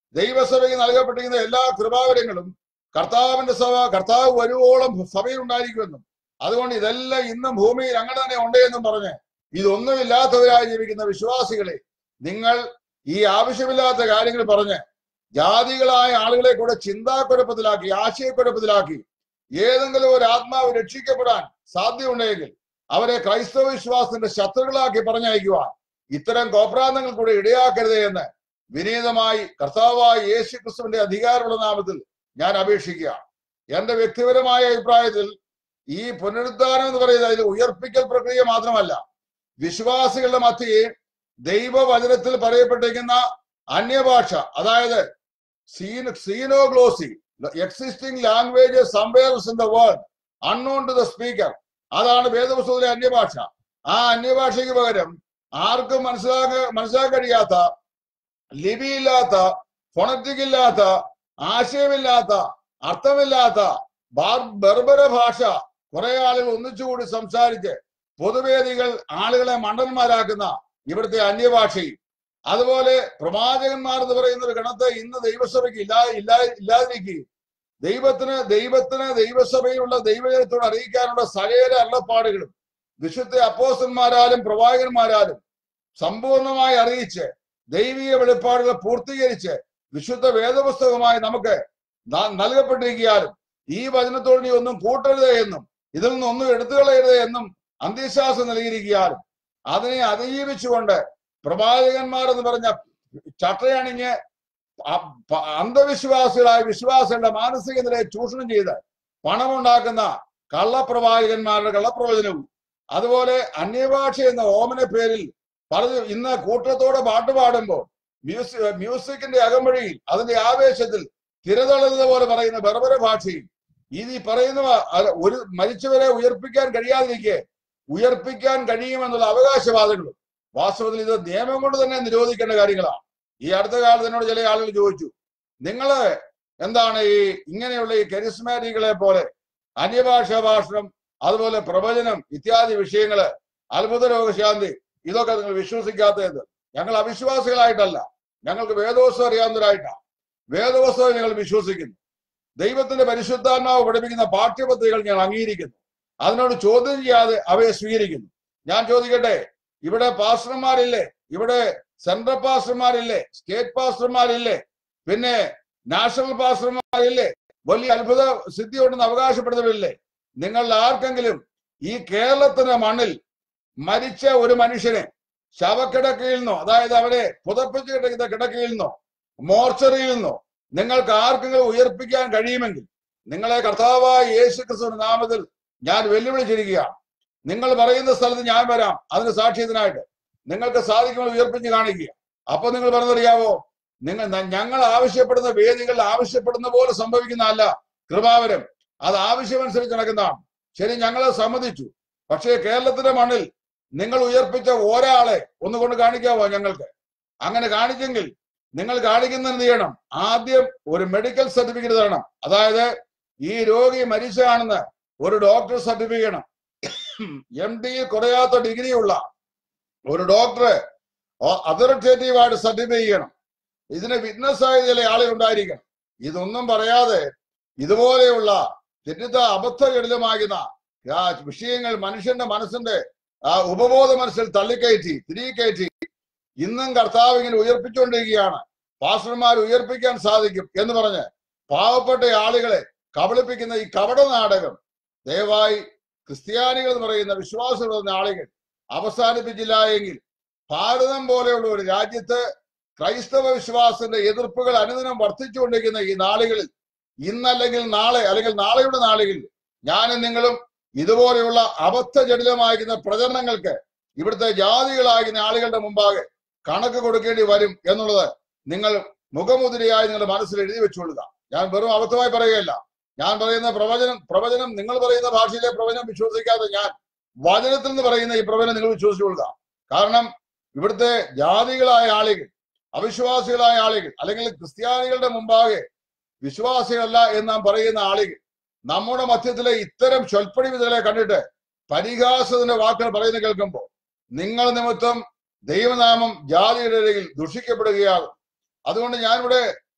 ദൈവസഭയ്ക്ക് നൽകപ്പെട്ടിരിക്കുന്ന എല്ലാ കൃപാവരങ്ങളും കർത്താവിന്റെ സഭ കർത്താവ് വരുവോളം സഭയിൽ ഉണ്ടായിരിക്കുമെന്നും അതുകൊണ്ട് ഇതെല്ലാം ഇന്നും ഭൂമിയിൽ അങ്ങനെ തന്നെ ഉണ്ട് എന്നും പറഞ്ഞ് ഇതൊന്നുമില്ലാത്തവരായി ജീവിക്കുന്ന വിശ്വാസികളെ നിങ്ങൾ ഈ ആവശ്യമില്ലാത്ത കാര്യങ്ങൾ പറഞ്ഞ് ജാതികളായ ആളുകളെ കൂടെ ചിന്താക്കുഴപ്പത്തിലാക്കി ആശയക്കുഴപ്പത്തിലാക്കി ഏതെങ്കിലും ഒരു ആത്മാവ് രക്ഷിക്കപ്പെടാൻ സാധ്യതയുണ്ടെങ്കിൽ അവരെ ക്രൈസ്തവ വിശ്വാസത്തിന്റെ ശത്രുക്കളാക്കി പറഞ്ഞയക്കുവാൻ ഇത്തരം കോപ്രാന്തങ്ങൾ കൂടെ ഇടയാക്കരുതേ എന്ന് വിനീതമായി കർത്താവായ യേശു ക്രിസ്തുവിന്റെ അധികാരമുള്ള നാമത്തിൽ ഞാൻ അപേക്ഷിക്കുകയാണ് എന്റെ വ്യക്തിപരമായ അഭിപ്രായത്തിൽ ഈ പുനരുദ്ധാനം എന്ന് പറയുന്നത് അതിൽ ഉയർപ്പിക്കൽ പ്രക്രിയ മാത്രമല്ല വിശ്വാസികളുടെ മധ്യയെ ദൈവവചനത്തിൽ പറയപ്പെട്ടിരിക്കുന്ന അന്യഭാഷ അതായത് സീന xenoglossy existing languages somewhere in the world unknown to the speaker അതാണ് വേദപുസ്തകത്തിലെ അന്യഭാഷ ആ അന്യഭാഷയ്ക്ക് പകരം ആർക്കും മനസ്സിലാക്ക മനസ്സിലാക്കാൻ കഴിയാത്ത ലിപിയില്ലാത്ത ഫൊണറ്റിക് ഇല്ലാത്ത ആശയമില്ലാത്ത അർത്ഥമില്ലാത്ത ബാർ- ബർബര ഭാഷ കുറെ ആളുകൾ ഒന്നിച്ചുകൂടി സംസാരിച്ച് പൊതുവേദികൾ ആളുകളെ മണ്ടന്മാരാക്കുന്ന ഇവിടുത്തെ അന്യഭാഷയും അതുപോലെ പ്രവാചകന്മാർ എന്ന് പറയുന്ന ഒരു ഗണത്തെ ഇന്ന് ദൈവസഭയ്ക്ക് ഇല്ലാ ഇല്ലാ ഇല്ലാതിരിക്കുകയും ദൈവത്തിന് ദൈവത്തിന് ദൈവസഭയിലുള്ള ദൈവജനത്തോട് അറിയിക്കാനുള്ള സകല അരുളപ്പാടുകളും വിശുദ്ധ അപ്പോസ്റ്റന്മാരാലും പ്രവാചകന്മാരാലും സമ്പൂർണമായി അറിയിച്ച് ദൈവിക വെളിപ്പാടുകൾ പൂർത്തീകരിച്ച് വിശുദ്ധ വേദപുസ്തകമായി നമുക്ക് ന- നൽകപ്പെട്ടിരിക്കാനും ഈ വചനത്തോട് നീ ഒന്നും കൂട്ടരുത് എന്നും ഇതിൽ നിന്നൊന്നും എടുത്തു കളയരുത് എന്നും അന്ത്യശ്വാസം നൽകിയിരിക്കാനും അതിനെ അതിജീവിച്ചുകൊണ്ട് പ്രവാചകന്മാർ എന്ന് പറഞ്ഞ ചട്ടയണിഞ്ഞ് അ- പ- അന്ധവിശ്വാസികളായ വിശ്വാസികളുടെ മാനസിക നിലയെ ചൂഷണം ചെയ്ത് പണമുണ്ടാക്കുന്ന കള്ളപ്രവാചകന്മാരുടെ കള്ളപ്രവചനവും അതുപോലെ അന്യഭാഷ എന്ന ഓമന പേരിൽ പറഞ്ഞു ഇന്ന് കൂട്ടത്തോടെ പാട്ട് പാടുമ്പോൾ മ്യൂസിക് മ്യൂസിക്കിന്റെ അകമ്പഴിയിൽ അതിന്റെ ആവേശത്തിൽ തിരതള്ളുന്നത് പോലെ പറയുന്ന ബർബര ഭാഷയും ഇത് ഈ പറയുന്ന അല്ല, ഒരു മരിച്ചവരെ ഉയർപ്പിക്കാൻ കഴിയാതിരിക്കെ ഉയർപ്പിക്കാൻ കഴിയുമെന്നുള്ള അവകാശവാദങ്ങളും വാസ്തവത്തിൽ ഇത് നിയമം കൊണ്ട് തന്നെ നിരോധിക്കേണ്ട കാര്യങ്ങളാണ് ഈ അടുത്ത കാലത്ത് എന്നോട് ചില ആളുകൾ ചോദിച്ചു നിങ്ങള് എന്താണ് ഈ ഇങ്ങനെയുള്ള ഈ കരിസ്മാറ്റികളെ പോലെ അന്യഭാഷാ ഭാഷണം അതുപോലെ പ്രവചനം ഇത്യാദി വിഷയങ്ങള് അത്ഭുത രോഗശാന്തി ഇതൊക്കെ നിങ്ങൾ വിശ്വസിക്കാത്തത് ഞങ്ങൾ അവിശ്വാസികളായിട്ടല്ല ഞങ്ങൾക്ക് വേദോത്സവം അറിയാവുന്നവരായിട്ടാണ് വേദോത്സവം ഞങ്ങൾ വിശ്വസിക്കുന്നു ദൈവത്തിന്റെ പരിശുദ്ധാത്മാവ് പഠിപ്പിക്കുന്ന പാഠ്യപദ്ധതികൾ ഞങ്ങൾ അംഗീകരിക്കുന്നു അതിനോട് ചോദ്യം ചെയ്യാതെ അവയെ സ്വീകരിക്കുന്നു ഞാൻ ചോദിക്കട്ടെ ഇവിടെ പാസ്റ്റർമാരില്ലേ ഇവിടെ സെൻട്രൽ പാസ്റ്റർമാരില്ലേ സ്റ്റേറ്റ് പാസ്റ്റർമാരില്ലേ പിന്നെ നാഷണൽ പാസ്റ്റർമാരില്ലേ വലിയ അത്ഭുത സിദ്ധി ഉണ്ടെന്ന് അവകാശപ്പെടുന്നവരില്ലേ നിങ്ങൾ ആർക്കെങ്കിലും ഈ കേരളത്തിന്റെ മണ്ണിൽ മരിച്ച ഒരു മനുഷ്യനെ ശവക്കിടക്കയിൽ നിന്നോ അതായത് അവരെ പുതപ്പിച്ച് കിടക്കുന്ന കിടക്കയിൽ നിന്നോ മോർച്ചറിയിൽ നിന്നോ നിങ്ങൾക്ക് ആർക്കെങ്കിലും ഉയർപ്പിക്കാൻ കഴിയുമെങ്കിൽ നിങ്ങളെ കർത്താവായ യേശു ക്രിസ്തുവിന്റെ നാമത്തിൽ ഞാൻ വെല്ലുവിളിച്ചിരിക്കുകയാണ് നിങ്ങൾ പറയുന്ന സ്ഥലത്ത് ഞാൻ വരാം അതിന് സാക്ഷ്യത്തിനായിട്ട് നിങ്ങൾക്ക് സാധിക്കുമ്പോൾ ഉയർപ്പിച്ച് കാണിക്കുക അപ്പൊ നിങ്ങൾ പറഞ്ഞറിയാവോ നിങ്ങൾ ന- ഞങ്ങൾ ആവശ്യപ്പെടുന്ന വേദികൾ ആവശ്യപ്പെടുന്ന പോലെ സംഭവിക്കുന്നതല്ല കൃപാവരം അത് ആവശ്യമനുസരിച്ച് നടക്കുന്നതാണ് ശരി ഞങ്ങളെ സമ്മതിച്ചു പക്ഷേ കേരളത്തിന്റെ മണ്ണിൽ നിങ്ങൾ ഉയർപ്പിച്ച ഒരാളെ ഒന്നുകൊണ്ട് കാണിക്കാവോ ഞങ്ങൾക്ക് അങ്ങനെ കാണിച്ചെങ്കിൽ നിങ്ങൾ കാണിക്കുന്ന എന്ത് ചെയ്യണം ആദ്യം ഒരു മെഡിക്കൽ സർട്ടിഫിക്കറ്റ് തരണം അതായത് ഈ രോഗി മരിച്ചതാണെന്ന് ഒരു ഡോക്ടർ സർട്ടിഫിക്കറ്റ് എം ഡിയിൽ കുറയാത്ത ഡിഗ്രിയുള്ള ഒരു ഡോക്ടറെ അതോറിറ്റേറ്റീവ് ആയിട്ട് സർട്ടിഫൈ ചെയ്യണം ഇതിന് വിറ്റ്നസ് ആയ ചില ആളുകൾ ഉണ്ടായിരിക്കണം ഇതൊന്നും പറയാതെ ഇതുപോലെയുള്ള തെറ്റിദ്ധ അബദ്ധജടിലമാകുന്ന ആ വിഷയങ്ങൾ മനുഷ്യന്റെ മനസ്സിന്റെ ആ ഉപബോധ മനസ്സിൽ തള്ളിക്കയറ്റി തിരികെ കയറ്റി ഇന്നും കർത്താവ് ഇങ്ങനെ ഉയർപ്പിച്ചുകൊണ്ടിരിക്കുകയാണ് പാസ്റ്റർമാർ ഉയർപ്പിക്കാൻ സാധിക്കും എന്ന് പറഞ്ഞ് പാവപ്പെട്ട ആളുകളെ കബളിപ്പിക്കുന്ന ഈ കപട നാടകം ദയവായി ക്രിസ്ത്യാനികൾ എന്ന് പറയുന്ന വിശ്വാസികൾ എന്ന ആളുകൾ അവസാനിപ്പിച്ചില്ല എങ്കിൽ ഭാരതം പോലെയുള്ള ഒരു രാജ്യത്ത് ക്രൈസ്തവ വിശ്വാസത്തിന്റെ എതിർപ്പുകൾ അനുദിനം വർദ്ധിച്ചുകൊണ്ടിരിക്കുന്ന ഈ നാളുകളിൽ ഇന്നല്ലെങ്കിൽ നാളെ അല്ലെങ്കിൽ നാളെയുടെ നാളുകളിൽ ഞാനും നിങ്ങളും ഇതുപോലെയുള്ള അബദ്ധജടിലമായിരിക്കുന്ന പ്രചരണങ്ങൾക്ക് ഇവിടുത്തെ ജാതികളാകുന്ന ആളുകളുടെ മുമ്പാകെ കണക്ക് കൊടുക്കേണ്ടി വരും എന്നുള്ളത് നിങ്ങൾ മുഖമുദ്രയായി നിങ്ങളുടെ മനസ്സിൽ എഴുതി വെച്ചുകൊള്ളുക ഞാൻ വെറും അബദ്ധമായി പറയുകയല്ല ഞാൻ പറയുന്ന പ്രവചനം പ്രവചനം നിങ്ങൾ പറയുന്ന ഭാഷയിലെ പ്രവചനം വിശ്വസിക്കാതെ ഞാൻ വചനത്തിൽ നിന്ന് പറയുന്ന ഈ പ്രവചനം നിങ്ങൾ വിശ്വസിച്ചുകൊള്ളുക കാരണം ഇവിടുത്തെ ജാതികളായ ആളുകൾ അവിശ്വാസികളായ ആളുകൾ അല്ലെങ്കിൽ ക്രിസ്ത്യാനികളുടെ മുമ്പാകെ വിശ്വാസികളല്ല എന്ന് നാം പറയുന്ന ആളുകൾ നമ്മുടെ മധ്യത്തിലെ ഇത്തരം ചൊൽപ്പടി വിധകളെ കണ്ടിട്ട് പരിഹാസത്തിന്റെ വാക്കുകൾ പറയുന്നത് കേൾക്കുമ്പോൾ നിങ്ങൾ നിമിത്തം ദൈവനാമം ജാതിയുടെ ഇടയിൽ ദുഷിക്കപ്പെടുകയാകും അതുകൊണ്ട് ഞാനിവിടെ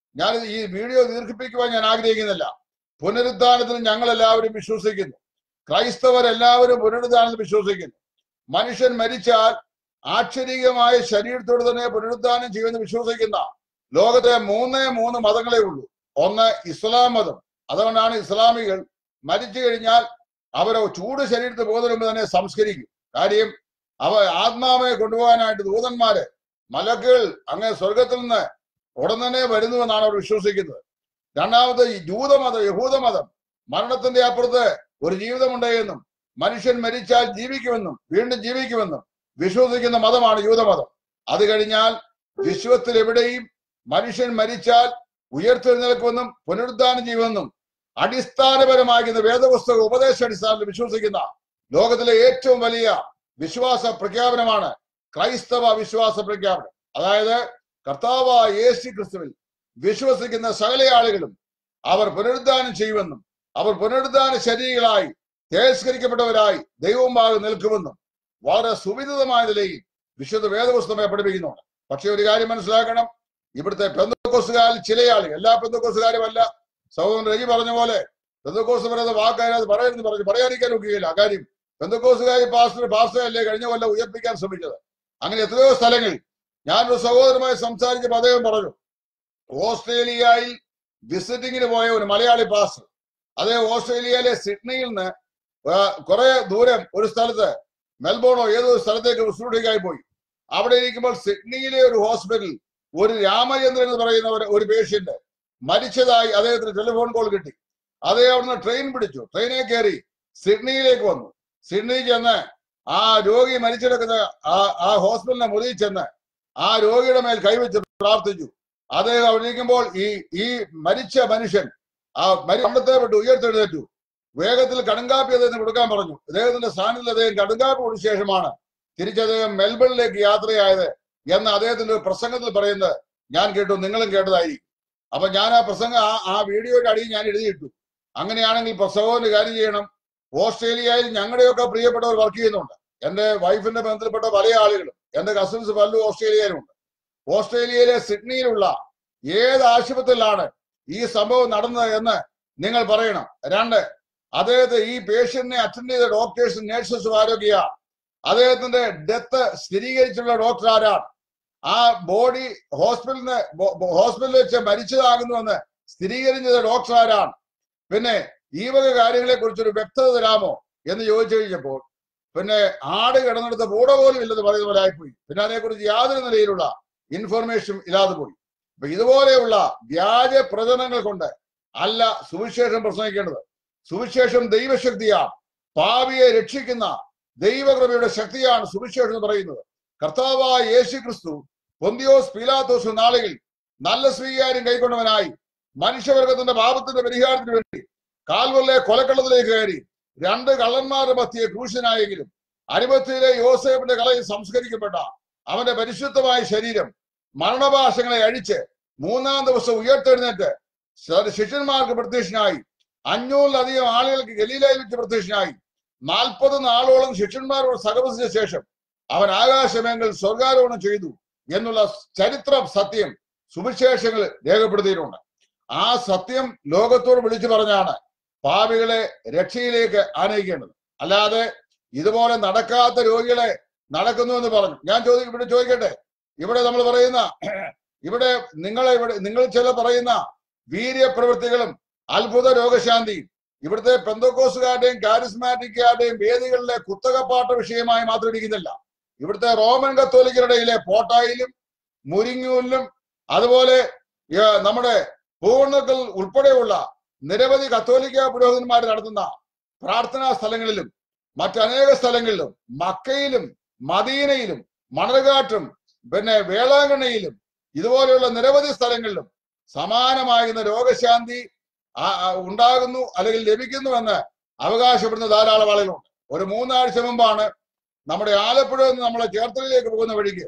ഞാൻ ഈ വീഡിയോ ദീർഘിപ്പിക്കുവാൻ ഞാൻ ആഗ്രഹിക്കുന്നില്ല പുനരുദ്ധാനത്തിൽ ഞങ്ങൾ എല്ലാവരും വിശ്വസിക്കുന്നു ക്രൈസ്തവരെല്ലാവരും പുനരുദ്ധാനത്തിൽ വിശ്വസിക്കുന്നു മനുഷ്യൻ മരിച്ചാൽ ആക്ഷരികമായ ശരീരത്തോട് തന്നെ പുനരുദ്ധാനം ചെയ്യുമെന്ന് വിശ്വസിക്കുന്ന ലോകത്തെ മൂന്നേ മൂന്ന് മതങ്ങളേ ഉള്ളൂ ഒന്ന് ഇസ്ലാം മതം അതുകൊണ്ടാണ് ഇസ്ലാമികൾ മരിച്ചു കഴിഞ്ഞാൽ അവരെ ചൂട് ശരീരത്തിൽ പോകുന്നതിന് മുമ്പ് തന്നെ സംസ്കരിക്കും കാര്യം അവ ആത്മാവിനെ കൊണ്ടുപോകാനായിട്ട് ദൂതന്മാര് മലക്കുകൾ അങ്ങ് സ്വർഗത്തിൽ നിന്ന് ഉടൻ തന്നെ വരുന്നുവെന്നാണ് അവർ വിശ്വസിക്കുന്നത് രണ്ടാമത് ഈ ജൂതമതം യഹൂദമതം മരണത്തിന്റെ അപ്പുറത്ത് ഒരു ജീവിതമുണ്ട് എന്നും മനുഷ്യൻ മരിച്ചാൽ ജീവിക്കുമെന്നും വീണ്ടും ജീവിക്കുമെന്നും വിശ്വസിക്കുന്ന മതമാണ് യൂതമതം അത് കഴിഞ്ഞാൽ വിശ്വത്തിൽ എവിടെയും മനുഷ്യൻ മരിച്ചാൽ ഉയർത്തെഴുന്നേൽക്കുമെന്നും പുനരുദ്ധാനം ചെയ്യുമെന്നും അടിസ്ഥാനപരമാകുന്ന വേദപുസ്തക ഉപദേശ അടിസ്ഥാനത്തിൽ വിശ്വസിക്കുന്ന ലോകത്തിലെ ഏറ്റവും വലിയ വിശ്വാസ പ്രഖ്യാപനമാണ് ക്രൈസ്തവ വിശ്വാസ പ്രഖ്യാപനം അതായത് കർത്താവായ യേശു ക്രിസ്തുവിൽ വിശ്വസിക്കുന്ന സകല ആളുകളും അവർ പുനരുദ്ധാനം ചെയ്യുമെന്നും അവർ പുനരുദ്ധാന ശരീരങ്ങളായി തേസ്കരിക്കപ്പെട്ടവരായി ദൈവമാകെ നിൽക്കുമെന്നും വളരെ സുവിദിതമായ നിലയിൽ വിശുദ്ധ വേദപുസ്തകമെ പഠിപ്പിക്കുന്നുണ്ട് പക്ഷെ ഒരു കാര്യം മനസ്സിലാക്കണം ഇവിടുത്തെ പെന്തക്കോസുകാരിൽ ചില ആളുകൾ എല്ലാ പെന്തക്കോസുകാരും അല്ല സഹോദരൻ രജി പറഞ്ഞ പോലെ പെന്തക്കോസ് പറയുന്ന വാക്കാരും അത് പറയുന്നത് പറഞ്ഞു പറയാതിരിക്കാൻ ഒക്കുകയില്ല ആ കാര്യം പെന്തക്കോസുകാരി പാസ്റ്റർ പാസ്റ്റർ അല്ലേ കഴിഞ്ഞ കൊല്ലം ഉയർപ്പിക്കാൻ ശ്രമിച്ചത് അങ്ങനെ എത്രയോ സ്ഥലങ്ങളിൽ ഞാനൊരു സഹോദരമായി സംസാരിച്ചപ്പോൾ അദ്ദേഹം പറഞ്ഞു ഓസ്ട്രേലിയയിൽ വിസിറ്റിങ്ങിന് പോയ ഒരു മലയാളി പാസ്റ്റർ അതേ ഓസ്ട്രേലിയയിലെ സിഡ്നിയിൽ നിന്ന് ആ, കുറെ ദൂരം ഒരു സ്ഥലത്ത് മെൽബോണോ ഏതോ ഒരു സ്ഥലത്തേക്ക് വിശ്രൂഷിക്കായി പോയി അവിടെ ഇരിക്കുമ്പോൾ സിഡ്നിയിലെ ഒരു ഹോസ്പിറ്റലിൽ ഒരു രാമചന്ദ്രൻ എന്ന് പറയുന്ന ഒരു- ഒരു പേഷ്യന്റ് മരിച്ചതായി അദ്ദേഹത്തിന് ടെലിഫോൺ കോൾ കിട്ടി അദ്ദേഹം അവിടുന്ന് ട്രെയിൻ പിടിച്ചു ട്രെയിനിൽ കയറി സിഡ്നിയിലേക്ക് വന്നു സിഡ്നി ചെന്ന് ആ രോഗി മരിച്ചെടുക്കുന്ന ആ ആ ഹോസ്പിറ്റലിനെ മുറിയിൽ ചെന്ന് ആ രോഗിയുടെ മേൽ കൈവച്ച് പ്രാർത്ഥിച്ചു അദ്ദേഹം അവിടെ ഇരിക്കുമ്പോൾ ഈ ഈ മരിച്ച മനുഷ്യൻ ആ മരി പണ്ടത്തെ വിട്ട് ഉയർത്തെഴുന്നേറ്റു വേഗത്തിൽ കടുങ്കാപ്പി അദ്ദേഹത്തിന് കൊടുക്കാൻ പറഞ്ഞു അദ്ദേഹത്തിന്റെ സ്ഥാനത്തിൽ അദ്ദേഹം കടുങ്കാപ്പി കൊടുത്ത ശേഷമാണ് തിരിച്ച് അദ്ദേഹം മെൽബണിലേക്ക് യാത്രയായത് എന്ന് അദ്ദേഹത്തിന്റെ ഒരു പ്രസംഗത്തിൽ പറയുന്നത് ഞാൻ കേട്ടു നിങ്ങളും കേട്ടതായിരിക്കും അപ്പൊ ഞാൻ ആ പ്രസംഗം ആ ആ വീഡിയോയുടെ അടിയിൽ ഞാൻ എഴുതിയിട്ടു അങ്ങനെയാണെങ്കിൽ പ്രസംഗത്തിന് കാര്യം ചെയ്യണം ഓസ്ട്രേലിയയിൽ ഞങ്ങളുടെയൊക്കെ പ്രിയപ്പെട്ടവർ വർക്ക് ചെയ്യുന്നുണ്ട് എന്റെ വൈഫിന്റെ ബന്ധത്തിൽപ്പെട്ട പല ആളുകളും എന്റെ കസിൻസ് പലരും ഓസ്ട്രേലിയയിലുണ്ട് ഓസ്ട്രേലിയയിലെ സിഡ്നിയിലുള്ള ഏത് ആശുപത്രിയിലാണ് ഈ സംഭവം നടന്നത് എന്ന് നിങ്ങൾ പറയണം രണ്ട് അദ്ദേഹത്തെ ഈ പേഷ്യന്റിനെ അറ്റൻഡ് ചെയ്ത ഡോക്ടേഴ്സും നഴ്സസും ആരോഗ്യ അദ്ദേഹത്തിന്റെ ഡെത്ത് സ്ഥിരീകരിച്ചുള്ള ഡോക്ടർ ആരാണ് ആ ബോഡി ഹോസ്പിറ്റലിന് ഹോസ്പിറ്റലിൽ വെച്ച് മരിച്ചതാകുന്നുവെന്ന് സ്ഥിരീകരിച്ചത് ഡോക്ടർ ആരാണ് പിന്നെ ഈ വക കാര്യങ്ങളെ കുറിച്ചൊരു വ്യക്തത തരാമോ എന്ന് ചോദിച്ചു കഴിഞ്ഞപ്പോൾ പിന്നെ ആട് കിടന്നെടുത്ത പൂട പോലും ഇല്ലെന്ന് പറയുന്ന പോലെ ആയിപ്പോയി പിന്നെ അതിനെക്കുറിച്ച് യാതൊരു നിലയിലുള്ള ഇൻഫർമേഷൻ ഇല്ലാതെ പോയി അപ്പൊ ഇതുപോലെയുള്ള വ്യാജ പ്രചരണങ്ങൾ കൊണ്ട് അല്ല സുവിശേഷം പ്രസംഗിക്കേണ്ടത് സുവിശേഷം ദൈവശക്തിയാണ് പാവിയെ രക്ഷിക്കുന്ന ദൈവകൃപയുടെ ശക്തിയാണ് സുവിശേഷം എന്ന് പറയുന്നത് കർത്താവായ യേശു ക്രിസ്തു പൊന്തിയോസ് പീലാത്തോസ് നാളുകളിൽ നല്ല സ്വീകാര്യം കൈക്കൊണ്ടവനായി മനുഷ്യവർഗത്തിന്റെ പാപത്തിന്റെ പരിഹാരത്തിന് വേണ്ടി കാൽവല്ലെ കൊലക്കള്ളത്തിലേക്ക് കയറി രണ്ട് കള്ളന്മാരുടെ മധ്യയെ ക്രൂശനായെങ്കിലും അരിമത്തിയിലെ യോസേഫിന്റെ കളയിൽ സംസ്കരിക്കപ്പെട്ട അവന്റെ പരിശുദ്ധമായ ശരീരം മരണഭാഷങ്ങളെ അഴിച്ച് മൂന്നാം ദിവസം ഉയർത്തെഴുന്നേറ്റ് ശ- ശിഷ്യന്മാർക്ക് പ്രത്യക്ഷനായി അഞ്ഞൂറിലധികം ആളുകൾക്ക് ഗലീലയിൽ വെച്ച് പ്രത്യക്ഷനായി നാൽപ്പത് നാളോളം ശിഷ്യന്മാരോട് സഹവസിച്ച ശേഷം അവൻ ആകാശമെങ്കിൽ സ്വർഗാരോഹണം ചെയ്തു എന്നുള്ള ചരിത്ര സത്യം സുവിശേഷങ്ങൾ രേഖപ്പെടുത്തിയിട്ടുണ്ട് ആ സത്യം ലോകത്തോട് വിളിച്ചു പറഞ്ഞാണ് പാപികളെ രക്ഷയിലേക്ക് ആനയിക്കേണ്ടത് അല്ലാതെ ഇതുപോലെ നടക്കാത്ത രോഗികളെ നടക്കുന്നു എന്ന് പറഞ്ഞു ഞാൻ ചോദിക്കും ഇവിടെ ചോദിക്കട്ടെ ഇവിടെ നമ്മൾ പറയുന്ന ഇവിടെ നിങ്ങളെ ഇവിടെ നിങ്ങൾ ചില പറയുന്ന വീര്യപ്രവൃത്തികളും അത്ഭുത രോഗശാന്തിയും ഇവിടുത്തെ പെന്തോക്കോസുകാരുടെയും കാരിസ്മാറ്റിക്കാരുടെയും വേദികളിലെ കുത്തകപ്പാട്ട വിഷയമായി മാത്രം ഇരിക്കുന്നില്ല ഇവിടുത്തെ റോമൻ കത്തോലിക്കരുടെയിലെ പോട്ടായിലും മുരിങ്ങൂരിലും അതുപോലെ ഏ, നമ്മുടെ പൂവണ്ണക്കൽ ഉൾപ്പെടെയുള്ള നിരവധി കത്തോലിക്ക പുരോഹിതന്മാർ നടത്തുന്ന പ്രാർത്ഥനാ സ്ഥലങ്ങളിലും മറ്റനേക സ്ഥലങ്ങളിലും മക്കയിലും മദീനയിലും മണർകാട്ടും പിന്നെ വേളാങ്കണ്ണിയിലും ഇതുപോലെയുള്ള നിരവധി സ്ഥലങ്ങളിലും സമാനമാകുന്ന രോഗശാന്തി ആ- ആ ഉണ്ടാകുന്നു അല്ലെങ്കിൽ ലഭിക്കുന്നുവെന്ന് അവകാശപ്പെടുന്ന ധാരാളം ആളുകളുണ്ട് ഒരു മൂന്നാഴ്ച മുമ്പാണ് നമ്മുടെ ആലപ്പുഴ നിന്ന് നമ്മളെ ചേർത്തലയിലേക്ക് പോകുന്ന വഴിക്ക്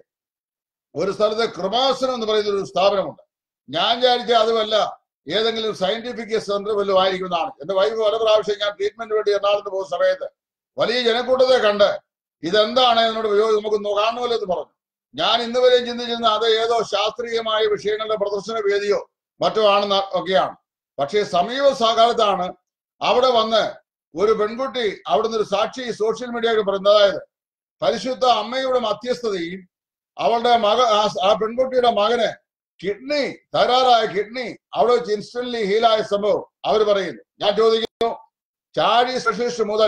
ഒരു സ്ഥലത്ത് കൃപാസനം എന്ന് പറയുന്ന ഒരു സ്ഥാപനമുണ്ട് ഞാൻ വിചാരിച്ച അതുമല്ല ഏതെങ്കിലും സയന്റിഫിക് സെന്റർ വല്ലതും ആയിരിക്കുന്നതാണ് എന്റെ വൈഫ് പല പ്രാവശ്യം ഞാൻ ട്രീറ്റ്മെന്റ് വേണ്ടി എറണാകുളത്ത് പോകുന്ന സമയത്ത് വലിയ ജനക്കൂട്ടത്തെ കണ്ട് ഇതെന്താണ് എന്നോട് വിയോജി നമുക്ക് നോ- കാണുമല്ലോ എന്ന് പറഞ്ഞു ഞാൻ ഇന്ന് വരെയും ചിന്തിച്ചിരുന്ന അത് ഏതോ ശാസ്ത്രീയമായ വിഷയങ്ങളുടെ പ്രദർശന വേദിയോ മറ്റോ ആണെന്ന് ഒക്കെയാണ് പക്ഷേ സമീപ കാലത്താണ് അവിടെ വന്ന് ഒരു പെൺകുട്ടി അവിടുന്ന് ഒരു സാക്ഷി സോഷ്യൽ മീഡിയയിൽ പറയുന്നത് അതായത് പരിശുദ്ധ അമ്മയുടെ മധ്യസ്ഥതയിൽ അവളുടെ മക ആ- ആ പെൺകുട്ടിയുടെ മകന് കിഡ്നി തകരാറായ കിഡ്നി അവിടെ വെച്ച് ഇൻസ്റ്റന്റ്ലി ഹീലായ സംഭവം അവർ പറയുന്നു ഞാൻ ചോദിക്കുന്നു ചാഴി സ്പെഷ്യലിസ്റ്റ് മുതൽ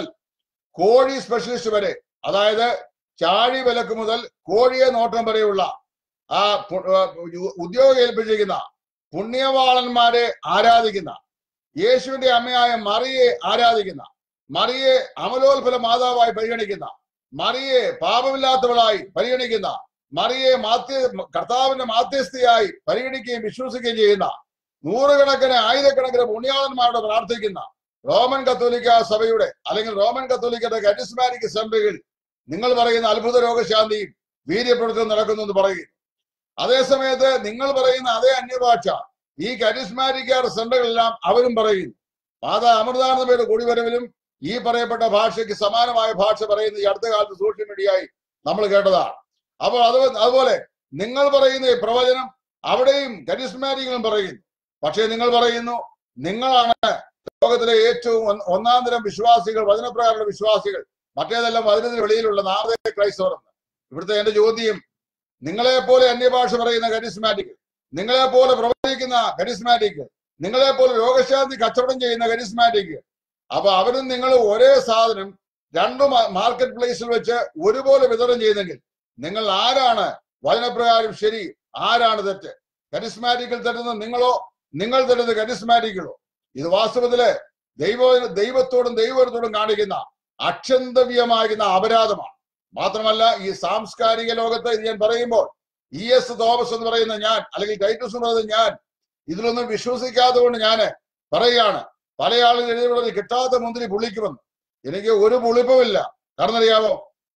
കോഴി സ്പെഷ്യലിസ്റ്റ് വരെ അതായത് ചാഴി വിലക്ക് മുതൽ കോഴിയെ നോട്ടം വരെയുള്ള ആ പു- ആ ഉദ്യോഗം ഏൽപ്പിച്ചിരിക്കുന്ന പുണ്യവാളന്മാരെ ആരാധിക്കുന്ന യേശുവിന്റെ അമ്മയായ മറിയെ ആരാധിക്കുന്ന മറിയെ അമലോത്ഫല മാതാവായി പരിഗണിക്കുന്ന മറിയെ പാപമില്ലാത്തവളായി പരിഗണിക്കുന്ന മറിയെ മാധ്യ കർത്താവിന്റെ മാധ്യസ്ഥയായി പരിഗണിക്കുകയും വിശ്വസിക്കുകയും ചെയ്യുന്ന നൂറുകണക്കിന് ആയിരക്കണക്കിന് പുണ്യാളന്മാരോട് പ്രാർത്ഥിക്കുന്ന റോമൻ കത്തോലിക്ക സഭയുടെ അല്ലെങ്കിൽ റോമൻ കത്തോലിക്കയുടെ കരിസ്മാറ്റിക് അസംബ്ലികൾ നിങ്ങൾ പറയുന്ന അത്ഭുത രോഗശാന്തിയും വീര്യപ്പെടുത്തലും നടക്കുന്നു എന്ന് പറയുന്നു അതേസമയത്ത് നിങ്ങൾ പറയുന്ന അതേ അന്യഭാഷ ഈ കരിസ്മാറ്റിക്കാർ സെന്ററുകളെല്ലാം അവരും പറയുന്നു മാതാ അമൃതാനന്ദമയുടെ കൂടിവരവിലും ഈ പറയപ്പെട്ട ഭാഷയ്ക്ക് സമാനമായ ഭാഷ പറയുന്ന ഈ അടുത്ത കാലത്ത് സോഷ്യൽ മീഡിയയായി നമ്മൾ കേട്ടതാണ് അപ്പോൾ അത് അതുപോലെ നിങ്ങൾ പറയുന്ന ഈ പ്രവചനം അവിടെയും കരിസ്മാറ്റികളും പറയുന്നു പക്ഷേ നിങ്ങൾ പറയുന്നു നിങ്ങളാണ് ലോകത്തിലെ ഏറ്റവും ഒന്ന് ഒന്നാം തരം വിശ്വാസികൾ വചനപ്രകാരമുള്ള വിശ്വാസികൾ മറ്റേതെല്ലാം വചനത്തിന് വെളിയിലുള്ള നാമതേ ക്രൈസ്തവർ എന്ന് ഇവിടുത്തെ എന്റെ ചോദ്യം നിങ്ങളെ പോലെ അന്യഭാഷ പറയുന്ന കരിസ്മാറ്റിക് നിങ്ങളെ പോലെ പ്രവർത്തിക്കുന്ന കരിസ്മാറ്റിക് നിങ്ങളെ പോലെ രോഗശാന്തി കച്ചവടം ചെയ്യുന്ന കരിസ്മാറ്റിക് അപ്പൊ അവരും നിങ്ങൾ ഒരേ സാധനം രണ്ട് മാർക്കറ്റ് പ്ലേസിൽ വെച്ച് ഒരുപോലെ വിതരണം ചെയ്യുന്നെങ്കിൽ നിങ്ങൾ ആരാണ് വചനപ്രകാരം ശരി ആരാണ് തെറ്റ് കരിസ്മാറ്റിക്കിൽ തരുന്ന നിങ്ങളോ നിങ്ങൾ തരുന്ന കരിസ്മാറ്റിക്കുകളോ ഇത് വാസ്തവത്തില് ദൈവ ദൈവത്തോടും ദൈവത്തോടും കാണിക്കുന്ന അക്ഷന്തവ്യമാകുന്ന അപരാധമാണ് മാത്രമല്ല ഈ സാംസ്കാരിക ലോകത്ത് ഇത് ഞാൻ പറയുമ്പോൾ ഇ എസ് തോമസ് എന്ന് പറയുന്ന ഞാൻ അല്ലെങ്കിൽ ടൈറ്റസ് എന്ന് പറയുന്ന ഞാൻ ഇതിലൊന്നും വിശ്വസിക്കാതെ കൊണ്ട് ഞാൻ പറയുകയാണ് പല ആളുകൾ എഴുതിയുള്ളത് കിട്ടാത്ത മുന്തിരി പുളിക്കുമെന്ന് എനിക്ക് ഒരു പുളിപ്പുമില്ല കാരണം അറിയാമോ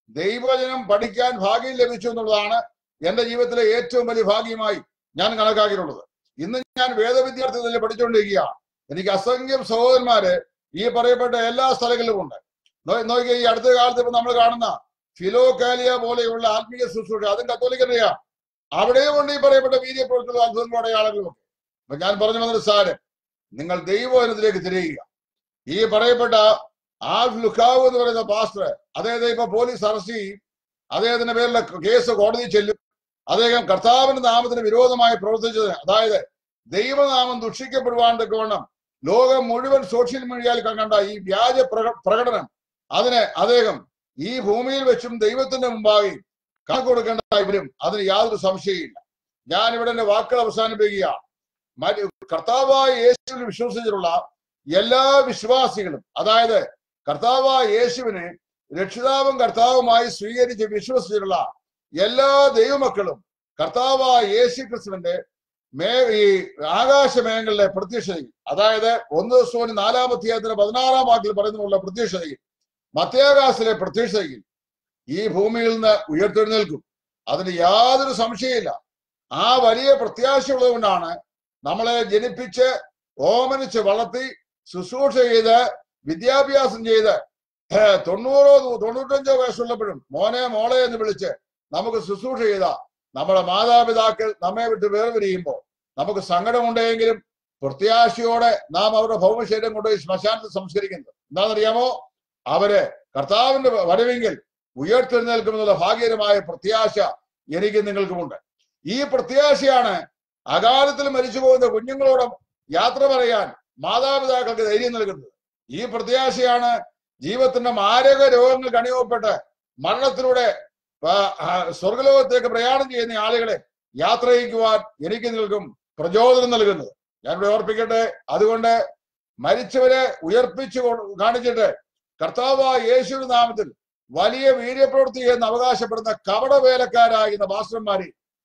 ദൈവജനം പഠിക്കാൻ ഭാഗ്യം ലഭിച്ചു എന്നുള്ളതാണ് എന്റെ ജീവിതത്തിലെ ഏറ്റവും വലിയ ഭാഗ്യമായി ഞാൻ കണക്കാക്കിയിട്ടുള്ളത് ഇന്ന് ഞാൻ വേദവിദ്യാർത്ഥി തന്നെ പഠിച്ചുകൊണ്ടിരിക്കുകയാണ് എനിക്ക് അസംഖ്യം സഹോദരന്മാര് ഈ പറയപ്പെട്ട എല്ലാ സ്ഥലങ്ങളിലും ഉണ്ട് നോ- നോക്കിയേ ഈ അടുത്ത കാലത്ത് ഇപ്പൊ നമ്മൾ കാണുന്ന ഫിലോകാലിയ പോലെയുള്ള ആത്മീയ ശുശ്രൂഷ അതും കത്തോലിക്കറിയാം അവിടെയും ഉണ്ട് ഈ പറയപ്പെട്ട വീര്യപ്രവൃത്തികളും അത്ഭുതങ്ങളും അടയാളങ്ങളും ഒക്കെ അപ്പൊ ഞാൻ പറഞ്ഞു വന്നൊരു സാരം നിങ്ങൾ ദൈവവചനത്തിലേക്ക് തിരിയുക ഈ പറയപ്പെട്ട ആൽഫ് ലുക്കാവ് എന്ന് പറയുന്ന പാസ്റ്റർ അദ്ദേഹത്തെ ഇപ്പൊ പോലീസ് അറസ്റ്റ് ചെയ്യും അദ്ദേഹത്തിന്റെ പേരിലെ കേസ് കോടതി ചെല്ലും അദ്ദേഹം കർത്താവിന്റെ നാമത്തിന് വിരോധമായി പ്രവർത്തിച്ചത് അതായത് ദൈവനാമം ദുഷിക്കപ്പെടുവാൻ തക്കവണ്ണം ലോകം മുഴുവൻ സോഷ്യൽ മീഡിയയിൽ കണ്ട ഈ വ്യാജ പ്രക- പ്രകടനം അതിന് അദ്ദേഹം ഈ ഭൂമിയിൽ വെച്ചും ദൈവത്തിന്റെ മുമ്പാകെ കണക്ക് കൊടുക്കേണ്ടതായി വരും അതിന് യാതൊരു സംശയമില്ല ഞാൻ ഇവിടെ എന്റെ വാക്കുകൾ അവസാനിപ്പിക്കുകയാണ് മറ്റ് കർത്താവായ യേശുവിൽ വിശ്വസിച്ചിട്ടുള്ള എല്ലാ വിശ്വാസികളും അതായത് കർത്താവായ യേശുവിനെ രക്ഷിതാവും കർത്താവുമായി സ്വീകരിച്ച് വിശ്വസിച്ചിട്ടുള്ള എല്ലാ ദൈവമക്കളും കർത്താവായ യേശു ക്രിസ്തുവിന്റെ മേ ഈ ആകാശമേഖലയിലെ പ്രത്യക്ഷതയിൽ അതായത് ഒന്ന് ദിവസവും നാലാം അധ്യായത്തിന്റെ പതിനാറാം വാക്കിൽ പറയുന്നുള്ള പ്രത്യക്ഷതയിൽ മധ്യാകാശത്തിലെ പ്രത്യക്ഷതയിൽ ഈ ഭൂമിയിൽ നിന്ന് ഉയർത്തെഴുന്നേൽക്കും അതിന് യാതൊരു സംശയമില്ല ആ വലിയ പ്രത്യാശയുള്ളത് കൊണ്ടാണ് നമ്മളെ ജനിപ്പിച്ച് ഓമനിച്ച് വളർത്തി ശുശ്രൂഷ ചെയ്ത് വിദ്യാഭ്യാസം ചെയ്ത് ഏഹ്, തൊണ്ണൂറോ തൊണ്ണൂറ്റഞ്ചോ വയസ്സുള്ളപ്പോഴും മോനെ മോളെ എന്ന് വിളിച്ച് നമുക്ക് ശുശ്രൂഷ ചെയ്ത നമ്മുടെ മാതാപിതാക്കൾ നമ്മെ വിട്ട് വേർപിരിയുമ്പോൾ നമുക്ക് സങ്കടമുണ്ടെങ്കിലും പ്രത്യാശയോടെ നാം അവരുടെ ഭൗമശരീരം കൊണ്ടുപോയി ശ്മശാനത്തിൽ സംസ്കരിക്കുന്നത് എന്താണെന്നറിയാമോ അവര് കർത്താവിന്റെ വരവെങ്കിൽ ഉയർത്തെഴുന്നേൽക്കുമെന്നുള്ള ഭാഗ്യകരമായ പ്രത്യാശ എനിക്ക് നിങ്ങൾക്കുമുണ്ട് ഈ പ്രത്യാശയാണ് അകാലത്തിൽ മരിച്ചു പോകുന്ന കുഞ്ഞുങ്ങളോട് യാത്ര പറയാൻ മാതാപിതാക്കൾക്ക് ധൈര്യം നൽകുന്നത് ഈ പ്രത്യാശയാണ് ജീവിതത്തിന്റെ മാരക രോഗങ്ങൾ കണിയപ്പെട്ട് മരണത്തിലൂടെ ആ, ആ, സ്വർഗലോകത്തേക്ക് പ്രയാണം ചെയ്യുന്ന ആളുകളെ യാത്ര ചെയ്യിക്കുവാൻ എനിക്ക് നിങ്ങൾക്കും പ്രചോദനം നൽകുന്നത് ഞാനിവിടെ ഓർപ്പിക്കട്ടെ അതുകൊണ്ട് മരിച്ചവരെ ഉയർപ്പിച്ചു കൊ- കാണിച്ചിട്ട് കർത്താവായ യേശുവിന്റെ നാമത്തിൽ വലിയ വീര്യപ്രവൃത്തി എന്ന് അവകാശപ്പെടുന്ന കപട വേലക്കാരാകുന്ന ഭാസ്കരന്മാരെ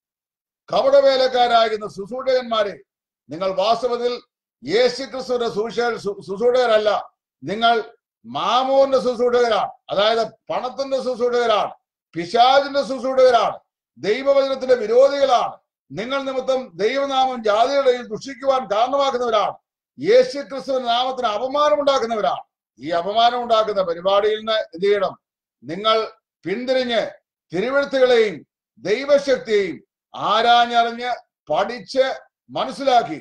കപട വേലക്കാരാകുന്ന ശുശ്രൂഷകന്മാരെ നിങ്ങൾ വാസ്തവത്തിൽ യേശു ക്രിസ്തുവിന്റെ സുശേ ശുശ്രൂഷകരല്ല നിങ്ങൾ മാമോന്റെ ശുശ്രൂഷകരാണ് അതായത് പണത്തിന്റെ ശുശ്രൂഷകരാണ് പിശാചിന്റെ ശുശ്രൂഷകരാണ് ദൈവവചനത്തിന്റെ വിരോധികളാണ് നിങ്ങൾ നിമിത്തം ദൈവനാമം ജാതിയുടെ ഇടയിൽ ദുഷിക്കുവാൻ കാരണമാക്കുന്നവരാണ് യേശു ക്രിസ്തുവിന്റെ നാമത്തിന് അപമാനം ഉണ്ടാക്കുന്നവരാണ് ഈ അപമാനം ഉണ്ടാക്കുന്ന പരിപാടിയിൽ നിന്ന് എന്ത് ചെയ്യണം നിങ്ങൾ പിന്തിരിഞ്ഞ് തിരുവഴുത്തുകളെയും ദൈവശക്തിയെയും ആരാഞ്ഞറിഞ്ഞ് പഠിച്ച് മനസ്സിലാക്കി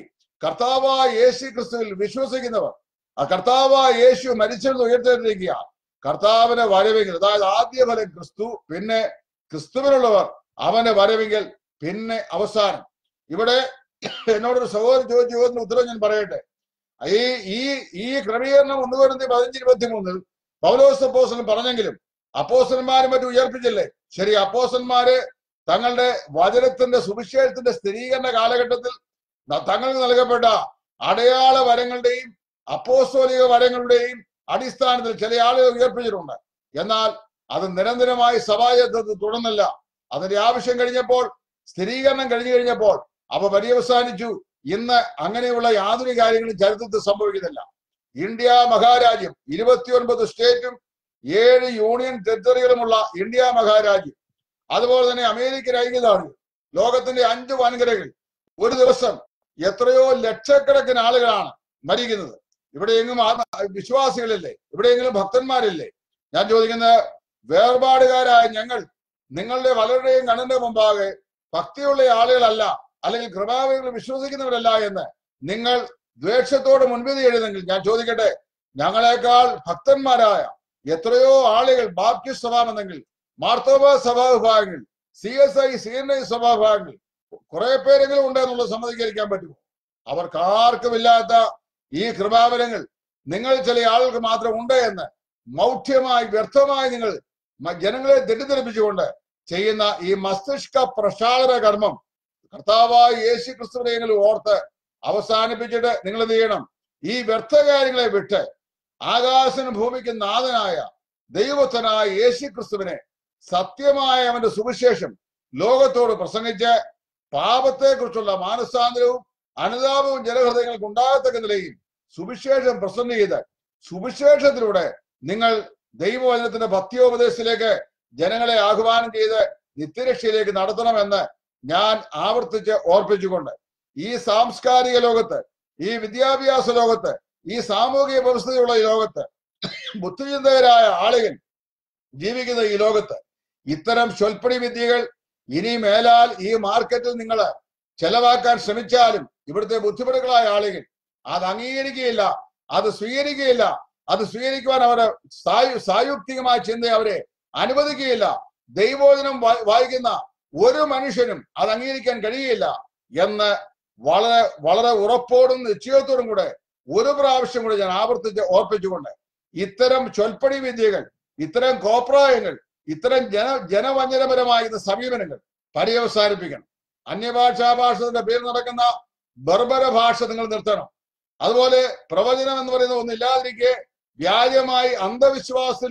കർത്താവായ യേശു ക്രിസ്തുവിൽ വിശ്വസിക്കുന്നവർ ആ കർത്താവായ യേശു മരിച്ചെന്ന് ഉയർത്തെഴുന്നേൽക്കുക കർത്താവിനെ വരവെങ്കിൽ അതായത് ആദ്യ ഫലം ക്രിസ്തു പിന്നെ ക്രിസ്തുവിനുള്ളവർ അവന്റെ വരവെങ്കിൽ പിന്നെ അവസാനം ഇവിടെ എന്നോടൊരു സഹോദരൻ ചോദിച്ച ചോദ്യത്തിന് ഉത്തരം ഞാൻ പറയട്ടെ ഈ ഈ ഈ ക്രമീകരണം ഒന്ന് വരുന്ന പതിനഞ്ച് ഇരുപത്തി മൂന്നിൽ പൗലോസ് അപ്പോസലൻ പറഞ്ഞെങ്കിലും അപ്പോസന്മാരും മറ്റും ഉയർപ്പിച്ചില്ലേ ശരി അപ്പോസന്മാര് തങ്ങളുടെ വചനത്തിന്റെ സുവിശേഷത്തിന്റെ സ്ഥിരീകരണ കാലഘട്ടത്തിൽ ന- തങ്ങൾക്ക് നൽകപ്പെട്ട അടയാള വരങ്ങളുടെയും അപ്പോസ്തോലിക വരങ്ങളുടെയും അടിസ്ഥാനത്തിൽ ചില ആളുകൾ ഉയർപ്പിച്ചിട്ടുണ്ട് എന്നാൽ അത് നിരന്തരമായി സഭായത്തിൽ തുടർന്നില്ല അതിന്റെ ആവശ്യം കഴിഞ്ഞപ്പോൾ സ്ഥിരീകരണം കഴിഞ്ഞു കഴിഞ്ഞപ്പോൾ അവ പര്യവസാനിച്ചു ഇന്ന് അങ്ങനെയുള്ള യാതൊരു കാര്യങ്ങളും ചരിത്രത്തിൽ സംഭവിക്കുന്നില്ല ഇന്ത്യ മഹാരാജ്യം ഇരുപത്തിയൊൻപത് സ്റ്റേറ്റും ഏഴ് യൂണിയൻ ടെറിട്ടറികളുമുള്ള ഇന്ത്യ മഹാരാജ്യം അതുപോലെ തന്നെ അമേരിക്കൻ ഐക്യനാടുകൾ ലോകത്തിന്റെ അഞ്ച് വൻകരകൾ ഒരു ദിവസം എത്രയോ ലക്ഷക്കണക്കിന് ആളുകളാണ് മരിക്കുന്നത് ഇവിടെയെങ്കിലും ആത്മ വിശ്വാസികളില്ലേ ഇവിടെയെങ്കിലും ഭക്തന്മാരില്ലേ ഞാൻ ചോദിക്കുന്നത് വേർപാടുകാരായ ഞങ്ങൾ നിങ്ങളുടെ പലരുടെയും കണ്ണിന്റെ മുമ്പാകെ ഭക്തിയുള്ള ആളുകളല്ല അല്ലെങ്കിൽ കൃപാവകൾ വിശ്വസിക്കുന്നവരല്ല എന്ന് നിങ്ങൾ ദ്വേഷത്തോട് മുൻവിധി എഴുതെങ്കിൽ ഞാൻ ചോദിക്കട്ടെ ഞങ്ങളെക്കാൾ ഭക്തന്മാരായ എത്രയോ ആളുകൾ ബാപ്റ്റിസ്റ്റ് സഭാമെന്നെങ്കിൽ മാർത്തോബ സഭാ വിഭാഗങ്ങൾ C S I C N I സഭാ വിഭാഗങ്ങൾ കുറെ പേരെങ്കിലും ഉണ്ട് എന്നുള്ളത് സമ്മതികരിക്കാൻ പറ്റുമോ അവർക്ക് ആർക്കുമില്ലാത്ത ഈ കൃപാവരങ്ങൾ നിങ്ങൾ ചില ആളുകൾക്ക് മാത്രം ഉണ്ട് എന്ന് മൗഢ്യമായി വ്യർത്ഥമായി നിങ്ങൾ മ- ജനങ്ങളെ തെറ്റിദ്ധരിപ്പിച്ചുകൊണ്ട് ചെയ്യുന്ന ഈ മസ്തിഷ്ക പ്രക്ഷാളന കർമ്മം കർത്താവായ യേശു ക്രിസ്തുവിനെങ്കിലും ഓർത്ത് അവസാനിപ്പിച്ചിട്ട് നിങ്ങൾ എന്ത് ചെയ്യണം ഈ വ്യർത്ഥ കാര്യങ്ങളെ വിട്ട് ആകാശനും ഭൂമിക്ക് നാഥനായ ദൈവത്തനായ യേശു ക്രിസ്തുവിനെ സത്യമായ അവന്റെ സുവിശേഷം ലോകത്തോട് പ്രസംഗിച്ച് പാപത്തെക്കുറിച്ചുള്ള മാനസാന്തരവും അനുതാപവും ജനഹൃദയങ്ങൾക്ക് ഉണ്ടാകത്തക്ക നിലയിൽ സുവിശേഷം പ്രസന്റ് ചെയ്ത് സുവിശേഷത്തിലൂടെ നിങ്ങൾ ദൈവവചനത്തിന്റെ ഭക്തിയോപദേശത്തിലേക്ക് ജനങ്ങളെ ആഹ്വാനം ചെയ്ത് നിത്യരക്ഷയിലേക്ക് നടത്തണമെന്ന് ഞാൻ ആവർത്തിച്ച് ഓർപ്പിച്ചുകൊണ്ട് ഈ സാംസ്കാരിക ലോകത്ത് ഈ വിദ്യാഭ്യാസ ലോകത്ത് ഈ സാമൂഹിക വ്യവസ്ഥയുള്ള ഈ ലോകത്ത് ബുദ്ധിചിന്തകരായ ആളുകൾ ജീവിക്കുന്ന ഈ ലോകത്ത് ഇത്തരം സ്വൽപ്പടി വിദ്യകൾ ഇനി മേലാൽ ഈ മാർക്കറ്റിൽ നിങ്ങൾ ചെലവാക്കാൻ ശ്രമിച്ചാലും ഇവിടുത്തെ ബുദ്ധിമുട്ടുകളായ ആളുകൾ അത് അംഗീകരിക്കുകയില്ല അത് സ്വീകരിക്കുകയില്ല അത് സ്വീകരിക്കുവാൻ അവര് സായു സായുക്തികമായ ചിന്ത അവരെ അനുവദിക്കുകയില്ല ദൈവോചനം വായി- വായിക്കുന്ന ഒരു മനുഷ്യനും അത് അംഗീകരിക്കാൻ കഴിയുകയില്ല എന്ന് വളരെ വളരെ ഉറപ്പോടും നിശ്ചയത്തോടും കൂടെ ഒരു പ്രാവശ്യം കൂടെ ഞാൻ ആവർത്തിച്ച് ഓർപ്പിച്ചുകൊണ്ട് ഇത്തരം ചൊൽപ്പടി വിദ്യകൾ ഇത്തരം കോപ്രായങ്ങൾ ഇത്തരം ജന ജനവഞ്ചനപരമായിരുന്ന സമീപനങ്ങൾ പര്യവസാനിപ്പിക്കണം അന്യഭാഷാ ഭാഷത്തിന്റെ പേരിൽ നടക്കുന്ന ബർബര ഭാഷ നിങ്ങൾ നിർത്തണം അതുപോലെ പ്രവചനം എന്ന് പറയുന്ന ഒന്നില്ലാതിരിക്കെ വ്യാജമായി അന്ധവിശ്വാസിൽ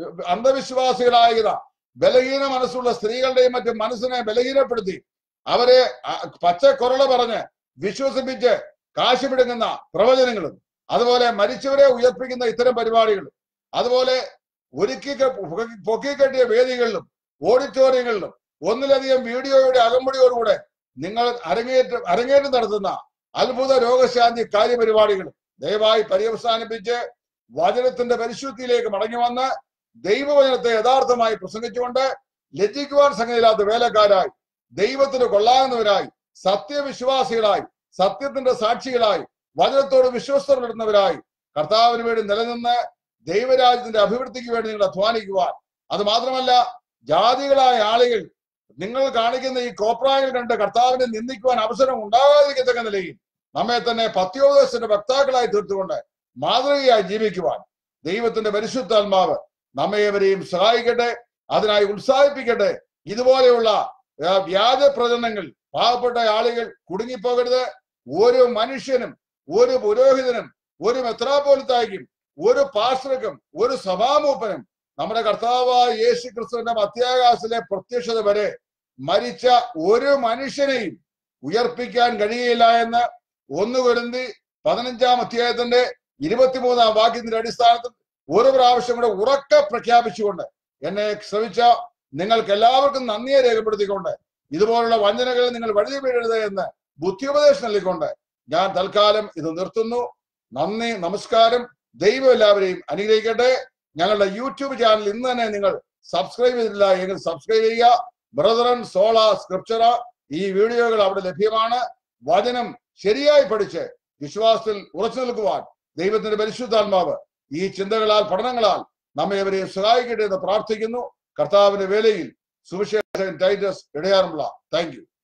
അന്ധവിശ്വാസികളായ ബലഹീന മനസ്സുള്ള സ്ത്രീകളുടെയും മറ്റും മനസ്സിനെ ബലഹീനപ്പെടുത്തി അവരെ അ- പച്ചക്കുറള പറഞ്ഞ് വിശ്വസിപ്പിച്ച് കാശ് പിടുങ്ങുന്ന പ്രവചനങ്ങളും അതുപോലെ മരിച്ചവരെ ഉയർപ്പിക്കുന്ന ഇത്തരം പരിപാടികളും അതുപോലെ ഒരുക്കി ക- പൊക്കി- പൊക്കിക്കെട്ടിയ വേദികളിലും ഓഡിറ്റോറിയങ്ങളിലും ഒന്നിലധികം വീഡിയോയുടെ അകമ്പടിയോടുകൂടെ നിങ്ങൾ അരങ്ങേറ്റം അരങ്ങേറ്റം നടത്തുന്ന അത്ഭുത രോഗശാന്തി കാര്യപരിപാടികളും ദയവായി പര്യവസാനിപ്പിച്ച് വചനത്തിന്റെ പരിശുദ്ധിയിലേക്ക് മടങ്ങി വന്ന് ദൈവവചനത്തെ യഥാർത്ഥമായി പ്രസംഗിച്ചുകൊണ്ട് ലജ്ജിക്കുവാൻ സംഗതിയില്ലാത്ത വേലക്കാരായി ദൈവത്തിന് കൊള്ളാകുന്നവരായി സത്യവിശ്വാസികളായി സത്യത്തിന്റെ സാക്ഷികളായി വചനത്തോട് വിശ്വസ്തരുന്നവരായി കർത്താവിന് വേണ്ടി നിലനിന്ന് ദൈവരാജ്യത്തിന്റെ അഭിവൃദ്ധിക്ക് വേണ്ടി നിങ്ങൾ അധ്വാനിക്കുവാൻ അത് മാത്രമല്ല ജാതികളായ ആളുകൾ നിങ്ങൾ കാണിക്കുന്ന ഈ കോപ്രായങ്ങൾ കണ്ട് കർത്താവിനെ നിന്ദിക്കുവാൻ അവസരം ഉണ്ടാകാതിരിക്കത്തക്ക നിലയിൽ നമ്മെ തന്നെ പത്യോദശന്റെ വക്താക്കളായി തീർത്തുകൊണ്ട് മാതൃകയായി ജീവിക്കുവാൻ ദൈവത്തിന്റെ പരിശുദ്ധാത്മാവ് നമ്മേവരെയും സഹായിക്കട്ടെ അതിനായി ഉത്സാഹിപ്പിക്കട്ടെ ഇതുപോലെയുള്ള ആ, വ്യാജ പ്രചരണങ്ങൾ പാവപ്പെട്ട ആളുകൾ കുടുങ്ങിപ്പോകരുത് ഒരു മനുഷ്യനും ഒരു പുരോഹിതനും ഒരു മെത്രാപോലിത്തായ്ക്കും ഒരു പാസ്റ്റർക്കും ഒരു സഭാമൂപ്പനും നമ്മുടെ കർത്താവായ യേശു ക്രിസ്തുവിന്റെ മധ്യാകാശിലെ പ്രത്യക്ഷത വരെ മരിച്ച ഒരു മനുഷ്യനെയും ഉയർപ്പിക്കാൻ കഴിയില്ല എന്ന് ഒന്ന് കൊരുന്തി പതിനഞ്ചാം അധ്യായത്തിന്റെ ഇരുപത്തിമൂന്നാം വാക്യത്തിന്റെ അടിസ്ഥാനത്തിൽ ഒരു പ്രാവശ്യം കൂടെ ഉറക്കെ പ്രഖ്യാപിച്ചുകൊണ്ട് എന്നെ ശ്രമിച്ച നിങ്ങൾക്ക് എല്ലാവർക്കും നന്ദിയെ രേഖപ്പെടുത്തിക്കൊണ്ട് ഇതുപോലുള്ള വഞ്ചനകളിൽ നിങ്ങൾ വഴുതി വീഴരുത് എന്ന് ബുദ്ധിയുപദേശം നൽകിക്കൊണ്ട് ഞാൻ തൽക്കാലം ഇത് നിർത്തുന്നു നന്ദി നമസ്കാരം ദൈവം എല്ലാവരെയും അനുഗ്രഹിക്കട്ടെ ഞങ്ങളുടെ യൂട്യൂബ് ചാനൽ ഇന്ന് തന്നെ നിങ്ങൾ സബ്സ്ക്രൈബ് ചെയ്തിട്ടില്ല എങ്കിൽ സബ്സ്ക്രൈബ് ചെയ്യുക ബ്രദറൻ സോള സ്ക്രിപ്ചറ ഈ വീഡിയോകൾ അവിടെ ലഭ്യമാണ് വചനം ശരിയായി പഠിച്ച് വിശ്വാസത്തിൽ ഉറച്ചു നിൽക്കുവാൻ ദൈവത്തിന്റെ പരിശുദ്ധാത്മാവ് ഈ ചിന്തകളാൽ പഠനങ്ങളാൽ നമ്മെ അവരെയും സഹായിക്കട്ടെ എന്ന് പ്രാർത്ഥിക്കുന്നു കർത്താവിന്റെ വേലയിൽ സുവിശേഷൻ ടൈറ്റസ് ഇടയാറുമുള്ള താങ്ക് യു